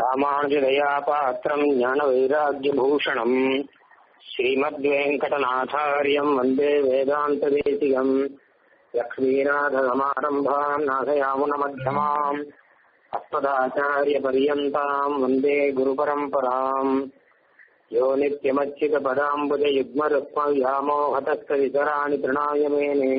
ராமானுஜதயா பாத்திரம் ஞான வைராக்கியபூஷணம் ஸ்ரீமத்வேங்கடநாதாரியம் வந்தே வேதாந்ததேசிகம் லக்ஷ்மீநாதசமாரம்பாம் நாசயாமுனமध्यமாம் अस्मदाचार्यपर्यन्ताम् वन्दे गुरुपरम्पराम् यो नित्यमच्युतपदाम्बुजयुग्मरुक्मव्यामोहतस्तवितराणि तृणाय मेने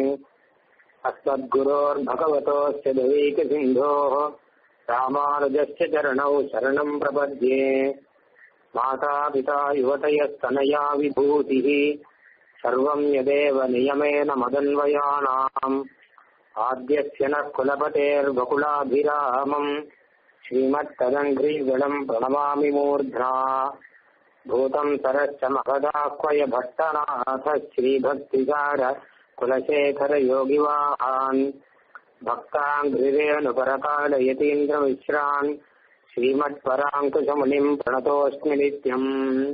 अस्मद्गुरोर्भगवतोऽस्य दैकसिन्धोः रामानुजस्य चरणौ शरणम् प्रपद्ये मातापिता युवतयस्तनया विभूतिः सर्वम् यदेव नियमेन मदन्वयानाम् आद्यस्य नः कुलपतेर्वकुलाभिरामम् श्रीमत्तदङ्घ्रीगणम् प्रणमामि मूर्ध्ना भूतम् सरश्च महदाह्वय भट्टनाथ श्रीभक्तिसार कुलशेखरयोगिवाहान् भक्ताङ्घ्रिरेणुपरकालयतीन्द्रमिश्रान् श्रीमत्पराङ्कुशमुनिम् प्रणतोऽस्मि नित्यम्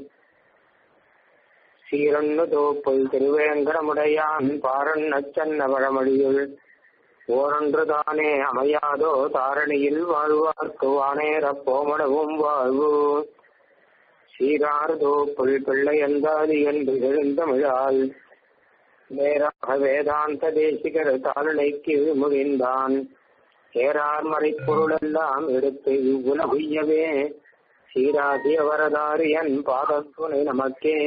சீரன்னு திருவேங்கடமுடையான் பாரண்ணச்சன்ன பழமொழியுள் ஓரொன்று தானே அமையாதோ தாரணியில் வாழ்வார்க்கு வானேரப் போமடவும் வாழ்வு சீரார்தோ புல் பிள்ளை எந்தாதி என்று எழுந்தமிழால் நேராக வேதாந்த தேசிகர் தாளுனைக்கு முகிந்தான் ஏறார் மறைப்பொருளெல்லாம் எடுத்து இவ்வுலகுய்யவே சீராகிய வரதாரியன் பாதம் துணை நமக்கே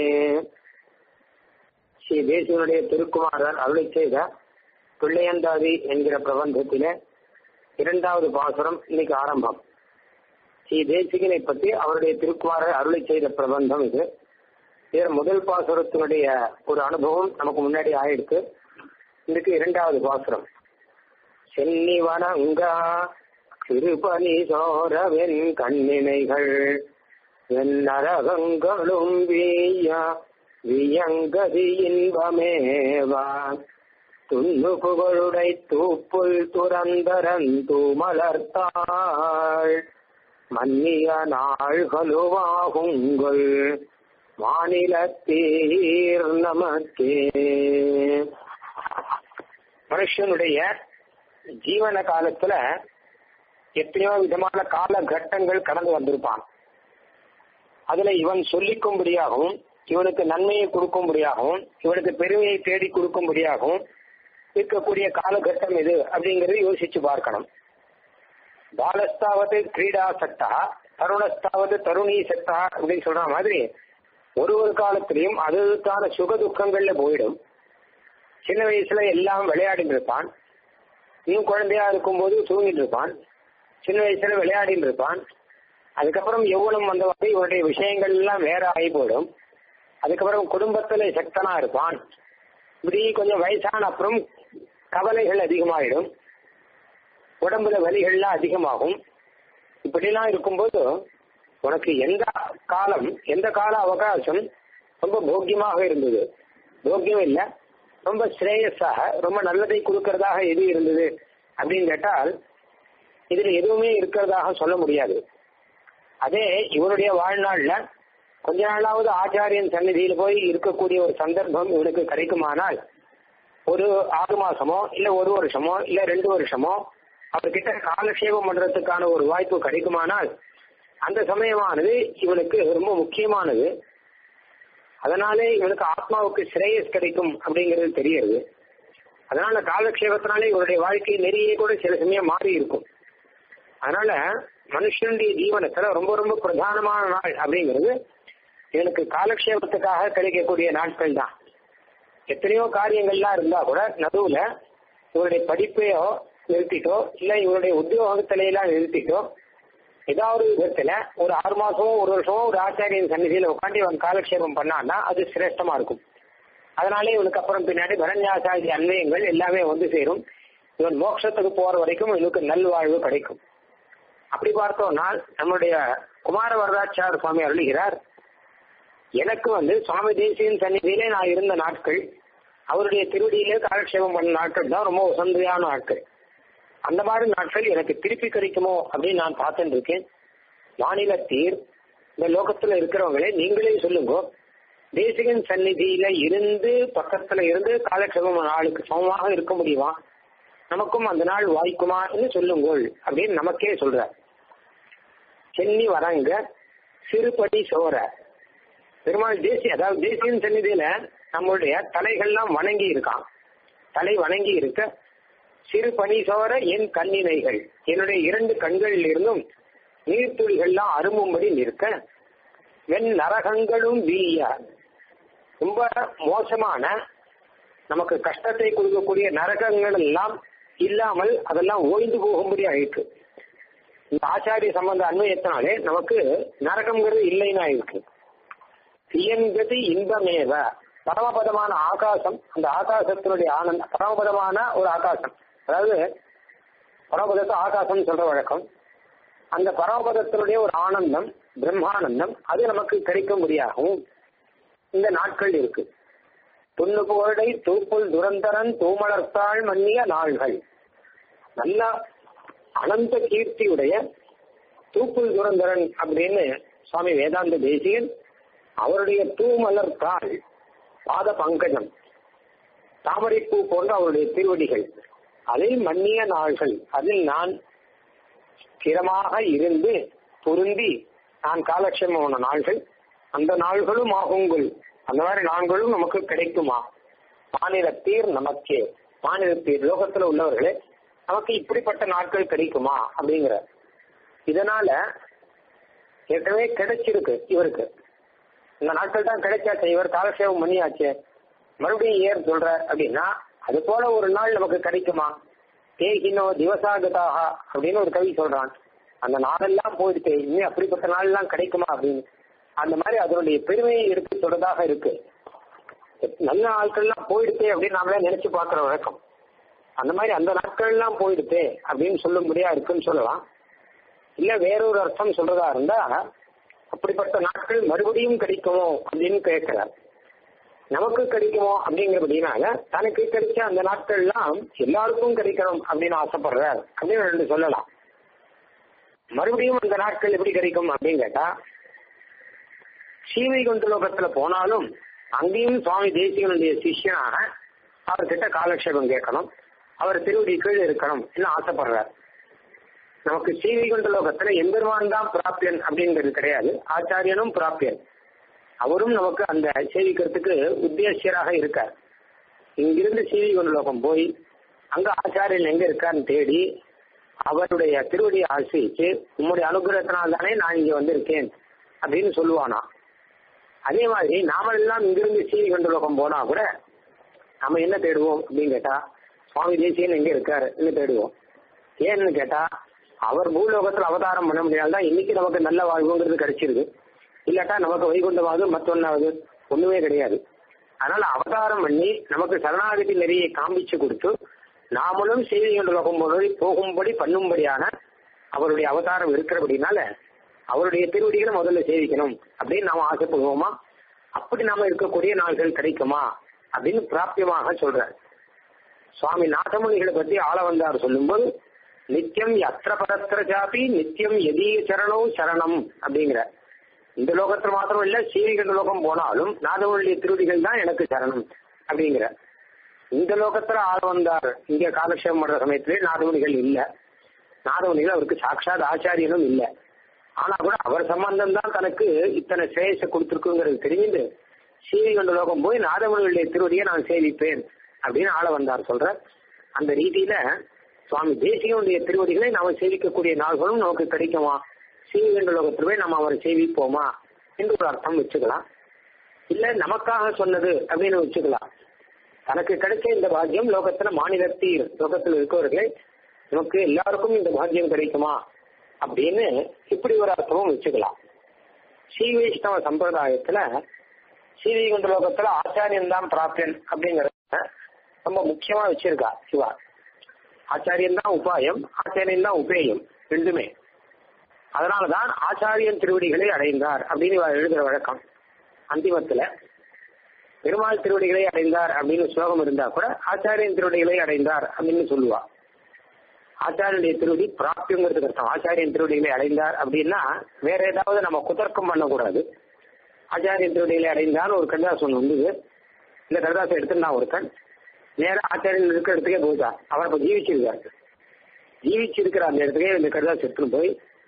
ஸ்ரீ தேசியனுடைய திருக்குமாரர் அருளை செய்த பிள்ளையந்தாதி என்கிற பிரபந்தத்திலே இரண்டாவது பாசுரம் இன்னைக்கு ஆரம்பம் ஸ்ரீ தேசிகனை பற்றி அவருடைய திருக்குமாரர் அருளை செய்த பிரபந்தம் இது இதில் முதல் பாசுரத்தினுடைய ஒரு அனுபவம் நமக்கு முன்னாடி ஆயிடுச்சு இன்னைக்கு இரண்டாவது பாசுரம் சென்னி வனங்கா திருப்பனி சோரவென் கண்ணினைகள் என் நரகங்களும் வீயா வியங்கதி இன்பமேவா துண்ணு புகழுடை தூப்புள் துறந்தரன் தூமலர்த்தாள் மன்னிய நாள்களுவாகுங்கள் மாநிலத்தீர் நமக்கே மனுஷனுடைய ஜீவன காலத்துல எத்தனையோ விதமான காலகட்டங்கள் கடந்து வந்திருப்பான் அதுல இவன் சொல்லிக்கும்படியாகவும் இவனுக்கு நன்மையை கொடுக்கும்படியாகவும் இவனுக்கு பெருமையை தேடி கொடுக்கும்படியாகவும் இருக்கக்கூடிய காலகட்டம் இது அப்படிங்கறது யோசிச்சு பார்க்கணும் பாலஸ்தாவது கிரீடா சக்தா தருணஸ்தாவது தருணி சக்தா அப்படின்னு சொல்ற மாதிரி ஒரு ஒரு காலத்திலையும் அதுக்கான சுக துக்கங்கள்ல போயிடும் சின்ன வயசுல எல்லாம் விளையாடிட்டு இருப்பான் இன்னும் குழந்தையா இருக்கும்போது தூங்கிட்டு இருப்பான் சின்ன வயசுல விளையாடிட்டு இருப்பான் அதுக்கப்புறம் எவ்வளவு வந்தவாறு இவனுடைய விஷயங்கள் எல்லாம் வேற ஆகி போயிடும் அதுக்கப்புறம் குடும்பத்துல சக்தனா இருப்பான் இப்படி கொஞ்சம் வயசான அப்புறம் கவலைகள் அதிகமாயிடும் உடம்புல வலிகள்லாம் அதிகமாகும் இப்படிலாம் இருக்கும்போது உனக்கு எந்த காலம் எந்த கால அவகாசம் ரொம்ப போக்கியமாக இருந்தது போக்கியம் இல்லை ரொம்ப ஸ்ரேயஸாக ரொம்ப நல்லதை கொடுக்கறதாக எது இருந்தது அப்படின்னு கேட்டால் இதுல எதுவுமே இருக்கிறதாக சொல்ல முடியாது அதே இவருடைய வாழ்நாள்ல கொஞ்ச நாளாவது ஆச்சாரியன் சந்நிதியில போய் இருக்கக்கூடிய ஒரு சந்தர்ப்பம் இவனுக்கு கிடைக்குமானால் ஒரு ஆறு மாசமோ இல்ல ஒரு வருஷமோ இல்ல ரெண்டு வருஷமோ அவர்கிட்ட காலக்ஷேபம் பண்றதுக்கான ஒரு வாய்ப்பு கிடைக்குமானால் அந்த சமயமானது இவனுக்கு ரொம்ப முக்கியமானது அதனாலே இவனுக்கு ஆத்மாவுக்கு ஸ்ரேயஸ் கிடைக்கும் அப்படிங்கிறது தெரியுது அதனால காலக்ஷேபத்தினாலே இவருடைய வாழ்க்கை நெறியே கூட சில சமயம் மாறி இருக்கும் அதனால மனுஷனுடைய ஜீவனத்துல ரொம்ப ரொம்ப பிரதானமான நாள் அப்படிங்கிறது இவனுக்கு காலக்ஷேபத்துக்காக கிடைக்கக்கூடிய நாட்கள் தான் எத்தனையோ காரியங்கள்லாம் இருந்தா கூட நடுவுல இவருடைய படிப்பையோ நிறுத்திட்டோ இல்ல இவருடைய உத்தியோகத்திலாம் நிறுத்திட்டோ ஏதாவது விதத்துல ஒரு ஆறு மாசமோ ஒரு வருஷமோ ஒரு ஆச்சாரியன் சன்னிதியில உட்காந்து இவன் காலக்ஷேபம் பண்ணான்னா அது சிரேஷ்டமா இருக்கும் அதனாலே இவனுக்கு அப்புறம் பின்னாடி பரண்யாசாதி அன்வயங்கள் எல்லாமே வந்து சேரும் இவன் மோட்சத்துக்கு போற வரைக்கும் இவனுக்கு நல்வாழ்வு கிடைக்கும் அப்படி பார்த்தோம்னா நம்முடைய குமார வரதாச்சார சுவாமி அருளுகிறார் எனக்கு வந்து சுவாமி தேசியன் சன்னிதியிலே நான் இருந்த நாட்கள் அவருடைய திருடியிலே காலக்ஷேபம் பண்ண நாட்கள் தான் ரொம்ப உசந்தையான நாட்கள் அந்த மாதிரி நாட்கள் எனக்கு திருப்பி கிடைக்குமோ அப்படின்னு நான் பார்த்துட்டு இருக்கேன் மாநிலத்தீர் இந்த லோகத்துல இருக்கிறவங்களே நீங்களே சொல்லுங்க தேசிகன் சந்நிதியில இருந்து பக்கத்துல இருந்து காலக்ஷேபம் நாளுக்கு சமமாக இருக்க முடியுமா நமக்கும் அந்த நாள் வாய்க்குமா என்று சொல்லுங்கள் அப்படின்னு நமக்கே சொல்ற சென்னி வரங்க சிறுபடி சோர பெருமாள் தேசிய அதாவது தேசியம் சந்நிதியில நம்மளுடைய தலைகள்லாம் வணங்கி இருக்கான் தலை வணங்கி இருக்க சிறு பனி சோர என் கண்ணினைகள் என்னுடைய இரண்டு கண்களில் இருந்தும் நீர்த்துளிகள்லாம் அரும்பும்படி நிற்க வெண் நரகங்களும் வீய ரொம்ப மோசமான நமக்கு கஷ்டத்தை கொடுக்கக்கூடிய நரகங்கள் எல்லாம் இல்லாமல் அதெல்லாம் ஓய்ந்து போகும்படி ஆயிருக்கு இந்த ஆச்சாரிய சம்பந்த அன்வயத்தினாலே நமக்கு நரகம்ங்கிறது இல்லைன்னு ஆயிருக்கு இயங்கதி இன்பமேவ பரமபதமான ஆகாசம் அந்த ஆகாசத்தினுடைய ஆனந்த பரமபதமான ஒரு ஆகாசம் அதாவது பரமபதத்தை ஆகாசம் சொல்ற வழக்கம் அந்த பரமபதத்தினுடைய ஒரு ஆனந்தம் பிரம்மானந்தம் அது நமக்கு கிடைக்கும்படியாகவும் இந்த நாட்கள் இருக்கு துண்ணு புகழை தூப்புல் துரந்தரன் தூமலர்த்தாள் மன்னிய நாள்கள் நல்ல அனந்த கீர்த்தியுடைய தூப்புல் துரந்தரன் அப்படின்னு சுவாமி வேதாந்த தேசியன் அவருடைய தூமலர்த்தாள் பாத பங்கஜம் தாமரைப்பூ போன்ற அவருடைய திருவடிகள் அதில் மன்னிய நாள்கள் அதில் நான் ஸ்திரமாக இருந்து பொருந்தி நான் காலட்சேமமான நாள்கள் அந்த நாள்களும் ஆகுங்கள் அந்த மாதிரி நாள்களும் நமக்கு கிடைக்குமா மாநிலத்தீர் நமக்கே மாநிலத்தீர் லோகத்துல உள்ளவர்களே நமக்கு இப்படிப்பட்ட நாட்கள் கிடைக்குமா அப்படிங்கிற இதனால ஏற்கனவே கிடைச்சிருக்கு இவருக்கு இந்த நாட்கள் தான் கிடைச்சாச்சு இவர் காலக்ஷேபம் பண்ணியாச்சு மறுபடியும் ஏன் சொல்ற அப்படின்னா அது போல ஒரு நாள் நமக்கு கிடைக்குமா தேகினோ திவசாகதாக அப்படின்னு ஒரு கவி சொல்றான் அந்த நாளெல்லாம் போயிடுச்சு இனி அப்படிப்பட்ட நாள்லாம் கிடைக்குமா அப்படின்னு அந்த மாதிரி அதனுடைய பெருமையை எடுத்து சொல்றதாக இருக்கு நல்ல நாட்கள்லாம் போயிடுச்சு அப்படின்னு நாமளே நினைச்சு பார்க்கிற வழக்கம் அந்த மாதிரி அந்த நாட்கள்லாம் போயிடுச்சு அப்படின்னு சொல்லும்படியா இருக்குன்னு சொல்லலாம் இல்ல வேறொரு அர்த்தம் சொல்றதா இருந்தா அப்படிப்பட்ட நாட்கள் மறுபடியும் கிடைக்குமோ அப்படின்னு கேட்கிறார் நமக்கு கிடைக்குமோ அப்படிங்கிறபடினால தனக்கு கிடைச்ச அந்த நாட்கள்லாம் எல்லாருக்கும் கிடைக்கணும் அப்படின்னு ஆசைப்படுறார் அப்படின்னு ரெண்டு சொல்லலாம் மறுபடியும் அந்த நாட்கள் எப்படி கிடைக்கும் அப்படின்னு கேட்டா ஸ்ரீவைகுண்ட லோகத்துல போனாலும் அங்கேயும் சுவாமி தேசிகனுடைய சிஷ்யனாக அவர்கிட்ட காலக்ஷேபம் கேட்கணும் அவர் திருவடி கீழ் இருக்கணும் என்று ஆசைப்படுறார் நமக்கு ஸ்ரீவைகுண்ட லோகத்துல எம்பெருமான் தான் பிராப்பியன் அப்படிங்கிறது கிடையாது ஆச்சாரியனும் பிராப்பியன் அவரும் நமக்கு அந்த சேவிக்கிறதுக்கு உத்தேசியராக இருக்கார் இங்கிருந்து ஸ்ரீவைகுண்ட லோகம் போய் அங்க ஆச்சாரியன் எங்க இருக்கான்னு தேடி அவருடைய திருவடியை ஆசிரிச்சு உம்முடைய அனுகிரகத்தினால் தானே நான் இங்க வந்திருக்கேன் அப்படின்னு சொல்லுவானா அதே மாதிரி நாமெல்லாம் இங்கிருந்து ஸ்ரீவைகுண்ட லோகம் போனா கூட நம்ம என்ன தேடுவோம் அப்படின்னு கேட்டா சுவாமி தேசியன் எங்க இருக்காருன்னு தேடுவோம் ஏன்னு கேட்டா அவர் பூலோகத்தில் அவதாரம் பண்ண முடியாதான் இன்னைக்கு நமக்கு நல்ல வாழ்வுங்கிறது கிடைச்சிருக்கு இல்லாட்டா நமக்கு வைகுண்டமாவது மற்றொன்னாவது ஒண்ணுமே கிடையாது அதனால அவதாரம் பண்ணி நமக்கு சரணாகதி நெறியை காண்பிச்சு கொடுத்து நாமளும் செய்திகள் போகும்போது போகும்படி பண்ணும்படியான அவருடைய அவதாரம் இருக்கிறபடினால அவருடைய திருவடிகளை முதல்ல சேவிக்கணும் அப்படின்னு நாம ஆசைப்படுவோமா அப்படி நாம இருக்கக்கூடிய நாள்கள் கிடைக்குமா அப்படின்னு பிராப்தியமாக சொல்றார் சுவாமி நாதமுனிகளை பத்தி ஆள வந்தார் சொல்லும்போது நித்தியம் அத்திர பரத்திர ஜாபி நித்தியம் எதீய சரணோ சரணம் அப்படிங்கிற இந்த லோகத்துல மாத்திரம் இல்ல சீரிகண்ட லோகம் போனாலும் நாதமுனிய திருவடிகள் தான் எனக்கு சரணம் அப்படிங்கிற இந்த லோகத்துல ஆள் வந்தார் இங்க காலக்ஷேபம் பண்ற சமயத்திலே நாதமுனிகள் இல்ல நாதமுனிகள் அவருக்கு சாட்சாத் ஆச்சாரியனும் இல்ல ஆனா கூட அவர் சம்பந்தம் தான் தனக்கு இத்தனை சிரேயச கொடுத்திருக்குங்கிறது தெரிஞ்சு சீரிகண்ட லோகம் போய் நாதமுனிகளுடைய திருவடியை நான் சேவிப்பேன் அப்படின்னு ஆள வந்தார் சொல்ற அந்த ரீதியில சுவாமி தேசிகனுடைய திருவடிகளை நாம சேவிக்கக்கூடிய நாள்களும் நமக்கு கிடைக்குமா சீவிகண்ட லோகத்திலே நம்ம அவரை சேவிப்போமா என்று ஒரு அர்த்தம் வச்சுக்கலாம் இல்ல நமக்காக சொன்னது அப்படின்னு வச்சுக்கலாம் தனக்கு கிடைச்ச இந்த பாக்கியம் லோகத்துல மாநிலத்தில் லோகத்தில் இருக்கவர்களே நமக்கு எல்லாருக்கும் இந்த பாக்கியம் கிடைக்குமா அப்படின்னு இப்படி ஒரு அர்த்தமும் வச்சுக்கலாம் ஸ்ரீ வைஷ்ணவ சம்பிரதாயத்துல ஸ்ரீவைகுண்ட லோகத்துல ஆச்சாரியன் தான் பிராப்தியன் அப்படிங்கறத ரொம்ப முக்கியமா வச்சிருக்கா சிவா ஆச்சாரியன் தான் உபாயம் ஆச்சாரியன் தான் உபேயம் ரெண்டுமே அதனாலதான் ஆச்சாரியன் திருவடிகளை அடைந்தார் அப்படின்னு இவ எழுதுற வழக்கம் அந்திமத்துல பெருமாள் திருவடிகளை அடைந்தார் அப்படின்னு ஸ்லோகம் இருந்தா கூட ஆச்சாரியன் திருவடிகளை அடைந்தார் அப்படின்னு சொல்லுவா ஆச்சாரியனுடைய திருவடி பிராப்தியங்கிறதுக்கு அர்த்தம் ஆச்சாரியன் திருவடிகளை அடைந்தார் அப்படின்னா வேற ஏதாவது நம்ம குதர்க்கம் பண்ணக்கூடாது ஆச்சாரியன் திருவடிகளை அடைந்தான்னு ஒரு கடிதாசம் வந்தது இந்த கடிதாசம் எடுத்துருந்தான் ஒருத்தன் நேரம் ஆச்சாரியன் இருக்கிற இடத்துக்கே போயிட்டான் அவர் இப்ப ஜீவிச்சிருக்காரு ஜீவிச்சிருக்கிற அந்த இடத்துக்கே இந்த கடிதாசம் எடுத்துன்னு போய்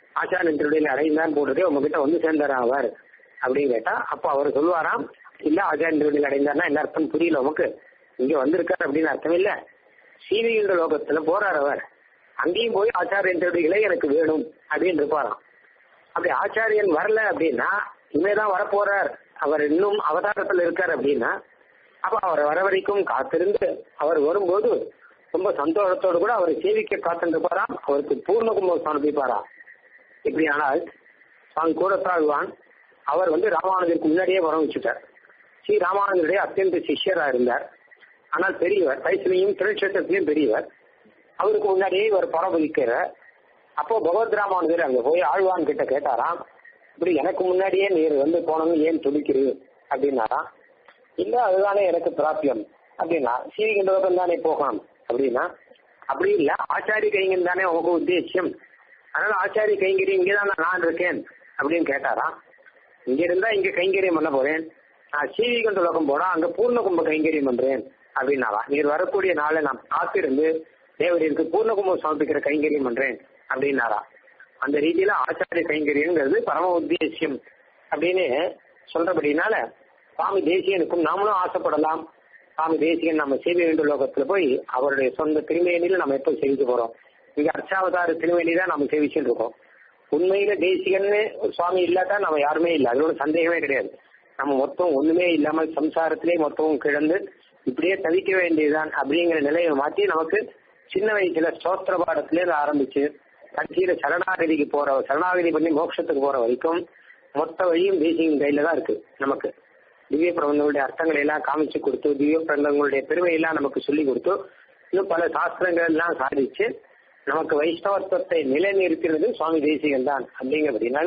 ஆச்சாரியன் திருவடியில் அடைந்தான் போட்டுட்டு உங்ககிட்ட வந்து சேர்ந்தாரா அவர் அப்படின்னு கேட்டா அப்ப அவர் சொல்லுவாராம் இல்ல ஆச்சாரியன் திருவடியில் அடைந்தார்னா என்ன அர்த்தம் புரியல உமக்கு இங்க வந்திருக்காரு அப்படின்னு அர்த்தம் இல்ல சீவிகின்ற லோகத்துல போறார் அவர் அங்கேயும் போய் ஆச்சாரியன் திருவடிகளே எனக்கு வேணும் அப்படின்னு இருப்பாராம் அப்படி ஆச்சாரியன் வரல அப்படின்னா இனிமேதான் வரப்போறார் அவர் இன்னும் அவதாரத்துல இருக்கார் அப்படின்னா அப்ப அவர் வர வரைக்கும் காத்திருந்து அவர் வரும்போது ரொம்ப சந்தோஷத்தோடு கூட அவரை சேவிக்க காத்திருப்பாராம் அவருக்கு பூர்ண கும்பம் சமர்ப்பிப்பாராம் இப்படி ஆனால் சுவாமி கூடத்தாழ்வான் அவர் வந்து ராமானுஜருக்கு முன்னாடியே வர வச்சுட்டார் ஸ்ரீ ராமானுஜருடைய அத்தியந்த சிஷ்யரா இருந்தார் ஆனால் பெரியவர் வயசுலையும் திருநட்சத்திரத்திலையும் பெரியவர் அவருக்கு முன்னாடியே இவர் பரபதிக்கிறார் அப்போ பகவத் ராமானுஜர் அங்க போய் ஆழ்வான் கிட்ட கேட்டாராம் இப்படி எனக்கு முன்னாடியே நீர் வந்து போனது ஏன் துடிக்கிறீர் அப்படின்னாராம் இல்ல அதுதானே எனக்கு பிராப்தியம் அப்படின்னா சீரிகின்றவர்கள் தானே போகணும் அப்படின்னா அப்படி இல்ல ஆச்சாரி கைங்கன் தானே உங்க உத்தேசியம் அதனால ஆச்சாரி கைங்கரி இங்கதான் நான் இருக்கேன் அப்படின்னு கேட்டாராம் இங்க இருந்தா இங்க கைங்கரியம் பண்ண போறேன் நான் சீவிகண்ட லோகம் போனா அங்க பூர்ண கும்ப கைங்கரியம் பண்றேன் அப்படின்னாரா நீர் வரக்கூடிய நாளை நான் காத்திருந்து தேவரிற்கு பூர்ண கும்பம் சமர்ப்பிக்கிற கைங்கரியம் பண்றேன் அப்படின்னாரா அந்த ரீதியில ஆச்சாரிய கைங்கரியங்கிறது பரம உத்தேசியம் அப்படின்னு சொல்றபடினால சுவாமி தேசியனுக்கும் நாமளும் ஆசைப்படலாம் சுவாமி தேசியன் நம்ம சேவை வேண்டிய லோகத்துல போய் அவருடைய சொந்த திருமேனியில நம்ம எப்போ சேவிக்க போறோம் இங்க அர்ச்சாவதார திருமேனி தான் நம்ம சேவிச்சுட்டு இருக்கோம் உண்மையில தேசிகன்னு சுவாமி இல்லாட்டா நம்ம யாருமே இல்லை அது ஒரு சந்தேகமே கிடையாது நம்ம மொத்தம் ஒண்ணுமே இல்லாம சம்சாரத்திலே மொத்தம் கிடந்து இப்படியே தவிக்க வேண்டியதுதான் அப்படிங்கிற நிலையை மாற்றி நமக்கு சின்ன வயசுல ஸ்தோத்திர பாடத்திலே இருந்து ஆரம்பிச்சு கட்சியில சரணாகதிக்கு போற சரணாகதி பண்ணி மோட்சத்துக்கு போற வரைக்கும் மொத்த வழியும் தேசியின் கையில தான் இருக்கு நமக்கு திவ்ய பிரபந்தங்களுடைய அர்த்தங்களை எல்லாம் காமிச்சு கொடுத்து திவ்ய பிரபந்தங்களுடைய பெருமையெல்லாம் நமக்கு சொல்லி கொடுத்து இன்னும் பல சாஸ்திரங்கள் எல்லாம் சாதிச்சு நமக்கு வைஷ்ணவத்துவத்தை நிலைநிறுத்தினது சுவாமி தேசிகன் தான் அப்படிங்கிறதுனால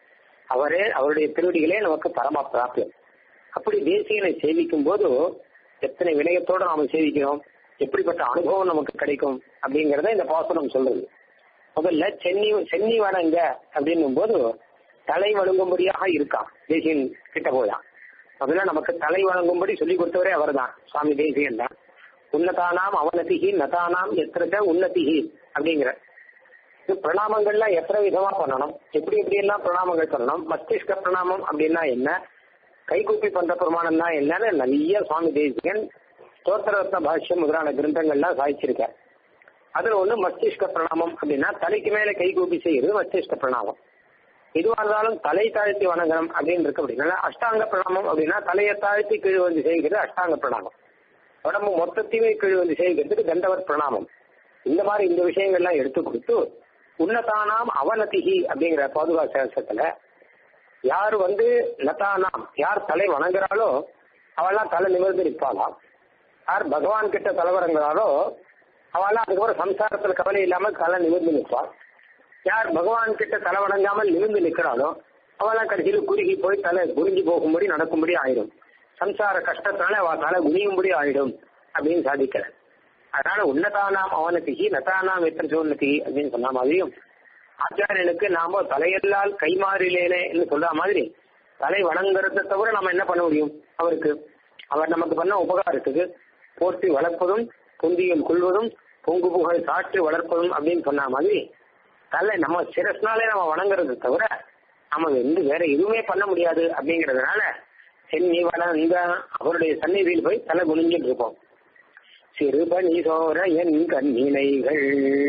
அவரே அவருடைய திருவடிகளே நமக்கு பரம பிராப்தியம் அப்படி தேசிகனை சேவிக்கும் போது எத்தனை வினயத்தோட நாம சேவிக்கிறோம் எப்படிப்பட்ட அனுபவம் நமக்கு கிடைக்கும் அப்படிங்கறத இந்த பாசனம் சொல்றது முதல்ல சென்னி சென்னி வணங்க அப்படின்னும் போது தலை வணங்கும்படியாக இருக்கான் தேசியன் கிட்ட போதான் முதல்ல நமக்கு தலை வணங்கும்படி சொல்லி கொடுத்தவரே அவர்தான் சுவாமி தேசியன் தான் உன்னதானாம் அவனதிகி நதானாம் எத்திரச்ச உன்னதிகி அப்படிங்கிற இது பிரணாமங்கள்லாம் எத்தனை விதமா பண்ணணும் எப்படி எப்படி எல்லாம் பிரணாமங்கள் பண்ணணும் மஸ்திஷ்க பிரணாமம் அப்படின்னா என்ன கைகூப்பி பண்ற பிரமாணம் தான் என்னன்னு நிறைய சுவாமி தேசிகன் ஸ்தோத்திரரத்ன பாஷ்யம் முதலான கிரந்தங்கள்லாம் சாதிச்சிருக்கார் அதுல ஒண்ணு மஸ்திஷ்க பிரணாமம் அப்படின்னா தலைக்கு மேல கைகூப்பி செய்யறது மஸ்திஷ்க பிரணாமம் எதுவா இருந்தாலும் தலை தாழ்த்தி வணங்கணும் அப்படின்னு இருக்கு அப்படின்னா அஷ்டாங்க பிரணாமம் அப்படின்னா தலையை தாழ்த்தி கீழ் வந்து செய்கிறது அஷ்டாங்க பிரணாமம் உடம்பு மொத்தத்தையுமே கீழ் வந்து செய்கிறதுக்கு தண்டவர் பிரணாமம் இந்த மாதிரி இந்த விஷயங்கள்லாம் எடுத்து கொடுத்து உன்னதானாம் அவநதிகி அப்படிங்கிற பாதுகா சேஷத்துல யார் வந்து நதானாம் யார் தலை வணங்குறாளோ அவெல்லாம் தலை நிமிர்ந்து நிற்பாளாம் யார் பகவான் கிட்ட தலைவரங்கிறாளோ அவெல்லாம் அதுக்கப்புறம் சம்சாரத்துல கவலை இல்லாம தலை நிமிர்ந்து நிற்பாள் யார் பகவான் கிட்ட தலை வணங்காமல் நிமிர்ந்து நிற்கிறாளோ அவெல்லாம் கடைசியில் குறுகி போய் தலை குறுங்கி போகும்படி நடக்கும்படி ஆயிடும் சம்சார கஷ்டத்தால அவ தலை குனியும்படி ஆயிடும் அப்படின்னு சாதிக்கிற அதனால உன்னதானாம் அவனத்திகி நதானாம் எத்தனை சோன்னதிகி அப்படின்னு சொன்ன மாதிரியும் ஆச்சாரியனுக்கு நாம தலையெல்லால் கைமாறிலேனே என்று சொல்ற மாதிரி தலை வணங்குறத தவிர நம்ம என்ன பண்ண முடியும் அவருக்கு அவர் நமக்கு பண்ண உபகாரத்துக்கு போற்றி வளர்ப்பதும் புந்தியில் கொள்வதும் பொங்கு புகழ் சாற்றி வளர்ப்பதும் அப்படின்னு சொன்ன மாதிரி தலை நம்ம சிரஸ்னாலே நம்ம வணங்குறது தவிர நம்ம வந்து வேற எதுவுமே பண்ண முடியாது அப்படிங்கறதுனால சென்னி வளர்ந்த அவருடைய சந்நிதியில் போய் தலை குனிஞ்சிட்டு இருப்போம் சிறுபணி சோர என் கண்ணினைகள்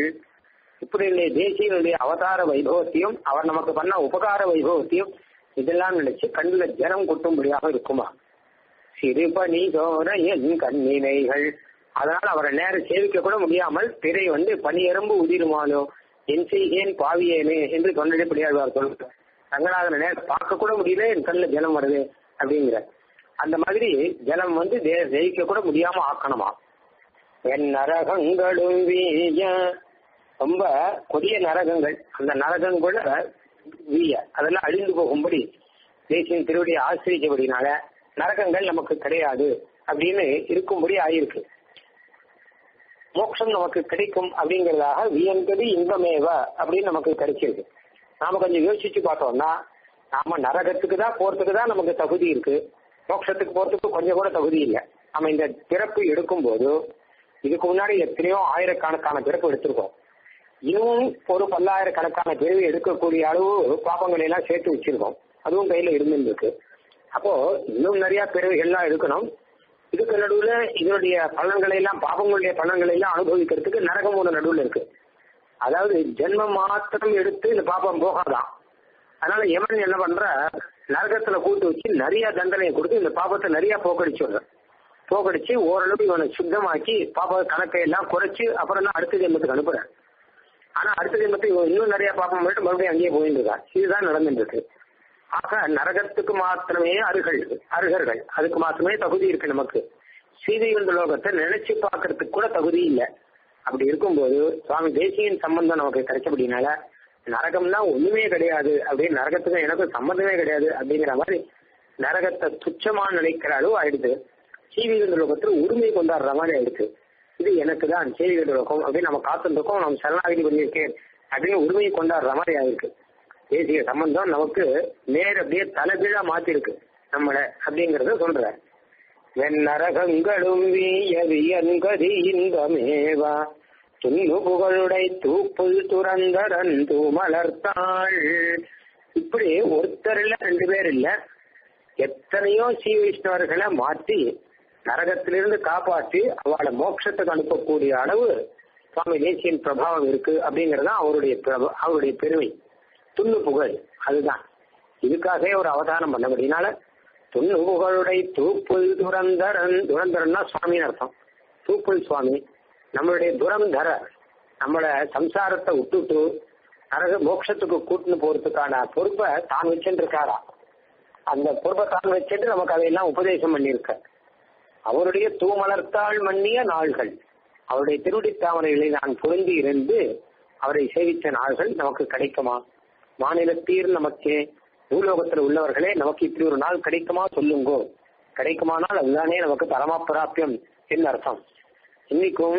இப்படி தேசியனுடைய அவதார வைபவத்தையும் அவர் நமக்கு பண்ண உபகார வைபவத்தையும் இதெல்லாம் நினைச்சு கண்ணுல ஜனம் கொட்டும்படியாக இருக்குமா சிறுபணி சோர என் கண்ணினைகள் அதனால் அவரை நேரம் சேவிக்க கூட முடியாமல் திரை வந்து பனியெறும்பு உதிருமானோ என் செய்கேன் பாவியேனே என்று தொண்டடிப்படியாழ்வார் சொல்றார் ரங்கநாதனை நேரம் பார்க்க கூட முடியல என் கண்ணில் ஜலம் வருது அப்படிங்கிற அந்த மாதிரி ஜலம் வந்து ஜெயிக்க கூட முடியாம ஆக்கணுமா என் நரகங்களும் வீய ரொம்ப கொடிய நரகங்கள் அந்த நரகங்கள வீய அதெல்லாம் அழிந்து போகும்படி தேசியின் திருவடியை ஆசிரியப்படினால நரகங்கள் நமக்கு கிடையாது அப்படின்னு இருக்கும்படி ஆயிருக்கு மோட்சம் நமக்கு கிடைக்கும் அப்படிங்கறதாக வியந்தது இன்பமேவ அப்படின்னு நமக்கு கிடைச்சிருக்கு நாம கொஞ்சம் யோசிச்சு பார்த்தோம்னா நாம நரகத்துக்கு தான் போறதுக்கு தான் நமக்கு தகுதி இருக்கு மோட்சத்துக்கு போறதுக்கு கொஞ்சம் கூட தகுதி இல்லை நம்ம இந்த பிறப்பு எடுக்கும் போது இதுக்கு முன்னாடி எத்தனையோ ஆயிரக்கணக்கான பிறப்பு எடுத்திருக்கோம் இன்னும் ஒரு பல்லாயிரக்கணக்கான பிறவி எடுக்கக்கூடிய அளவு பாப்பங்களை எல்லாம் சேர்த்து வச்சிருக்கோம் அதுவும் கையில இருந்துருக்கு அப்போ இன்னும் நிறைய பிறவிகள்லாம் இருக்கணும் இதுக்கு நடுவுல இதனுடைய பலன்களை எல்லாம் பாபங்களுடைய பலன்களை எல்லாம் அனுபவிக்கிறதுக்கு நரகம் ஒரு நடுவுல இருக்கு அதாவது ஜென்மம் மாத்திரம் எடுத்து இந்த பாப்பம் போகாதான் அதனால யமன் என்ன பண்ற நரகத்துல கூட்டு வச்சு நிறைய தண்டனையை கொடுத்து இந்த பாப்பத்தை நிறைய போக்கடிச்சு போக்கடிச்சு ஓரளவு இவனை சுத்தமாக்கி பாப்ப கணக்கை எல்லாம் குறைச்சு அப்புறம் தான் அடுத்த ஜென்மத்துக்கு அனுப்புறேன் ஆனா அடுத்த ஜென்மத்தை இவன் இன்னும் நிறைய பாப்பம் பண்ணிட்டு மறுபடியும் அங்கேயே போயிட்டு இருக்கான் இதுதான் நடந்துட்டு இருக்கு ஆக நரகத்துக்கு மாத்திரமே அருகள் அருகர்கள் அதுக்கு மாத்திரமே தகுதி இருக்கு நமக்கு சீதைவந்த லோகத்தை நினைச்சு பார்க்கறதுக்கு கூட தகுதி இல்லை அப்படி இருக்கும்போது சுவாமி தேசியின் சம்பந்தம் நமக்கு கிடைச்சபடினால நரகம்னா ஒண்ணுமே கிடையாது அப்படின்னு நரகத்துக்கும் எனக்கும் சம்பந்தமே கிடையாது அப்படிங்கிற மாதிரி நரகத்தை துச்சமா நினைக்கிற அளவு ஆயிடுது சீவிகந்த லோகத்தில் உரிமை கொண்டாடுற மாதிரி ஆயிடுச்சு இது எனக்கு தான் சீவிகந்த லோகம் அப்படின்னு நம்ம காத்துருக்கோம் நம்ம சரணாகதி பண்ணியிருக்கேன் அப்படின்னு உரிமையை கொண்டாடுற மாதிரி ஆயிருக்கு தேசிய சம்பந்தம் நமக்கு நேர் அப்படியே தலைகீழா மாத்திருக்கு நம்மள அப்படிங்கறத சொல்ற வெண்ணரகங்களும் வீயவியன்கதி இன்பமேவா துண்ணு புகழுடை தூப்புல் துறந்தரன் தூமலர்த்தாள் இப்படி ஒருத்தர் இல்ல ரெண்டு பேர் இல்ல எத்தனையோ ஸ்ரீ வைஷ்ணவர்களை மாற்றி நரகத்திலிருந்து காப்பாற்றி அவளை மோட்சத்துக்கு அனுப்பக்கூடிய அளவு சுவாமி தேசியின் பிரபாவம் இருக்கு அப்படிங்கறது அவருடைய அவருடைய பெருமை துண்ணு புகழ் அதுதான் இதுக்காகவே ஒரு அவதானம் பண்ணபடினால துண்ணு புகழுடைய தூப்புல் துரந்தரன் துரந்தரன்னா சுவாமின்னு அர்த்தம் தூப்புல் சுவாமி நம்மளுடைய துரந்தர நம்மள சம்சாரத்தை விட்டுட்டு நரக மோட்சத்துக்கு கூட்டுன்னு போறதுக்கான பொறுப்பை தான் வச்சுருக்காரா அந்த பொறுப்பை தான் வச்சுட்டு நமக்கு அதையெல்லாம் உபதேசம் பண்ணியிருக்க அவருடைய தூமலர்த்தாள் மன்னிய நாள்கள் அவருடைய திருவடி தாமரைகளை நான் பொருந்தி இருந்து அவரை சேவித்த நாள்கள் நமக்கு கிடைக்குமா மாநிலத்தீர் நமக்கு பூலோகத்தில் உள்ளவர்களே நமக்கு இப்படி ஒரு நாள் கிடைக்குமா சொல்லுங்கோ கிடைக்குமானால் அதுதானே நமக்கு பரமப்பிராப்பியம் என்ன அர்த்தம் இன்னைக்கும்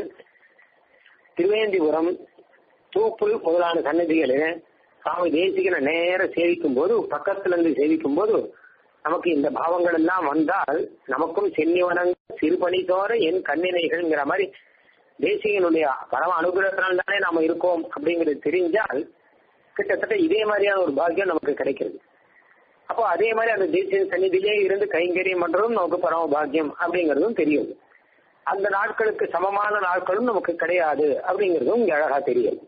திருவேந்திபுரம் தூப்புல் முதலான சன்னதிகளில் சாமி தேசிகனை நேர சேவிக்கும் போது பக்கத்துல இருந்து சேவிக்கும் போது நமக்கு இந்த பாவங்கள் எல்லாம் வந்தால் நமக்கும் சென்னிவனங்கள் சிறுபணி தோற என் கண்ணினைகள்ங்கிற மாதிரி தேசிகனுடைய பரம அனுகிரகத்தினால் தானே நாம இருக்கோம் அப்படிங்கிறது தெரிஞ்சால் கிட்டத்தட்ட இதே மாதிரியான ஒரு பாக்கியம் நமக்கு கிடைக்கிறது அப்போ அதே மாதிரி அந்த தேசிய சந்நிதியிலே இருந்து கைங்கரியம் பண்றதும் நமக்கு பரம பாக்கியம் அப்படிங்கிறதும் தெரியுது அந்த நாட்களுக்கு சமமான நாட்களும் நமக்கு கிடையாது அப்படிங்கிறதும் இங்க அழகா தெரியுது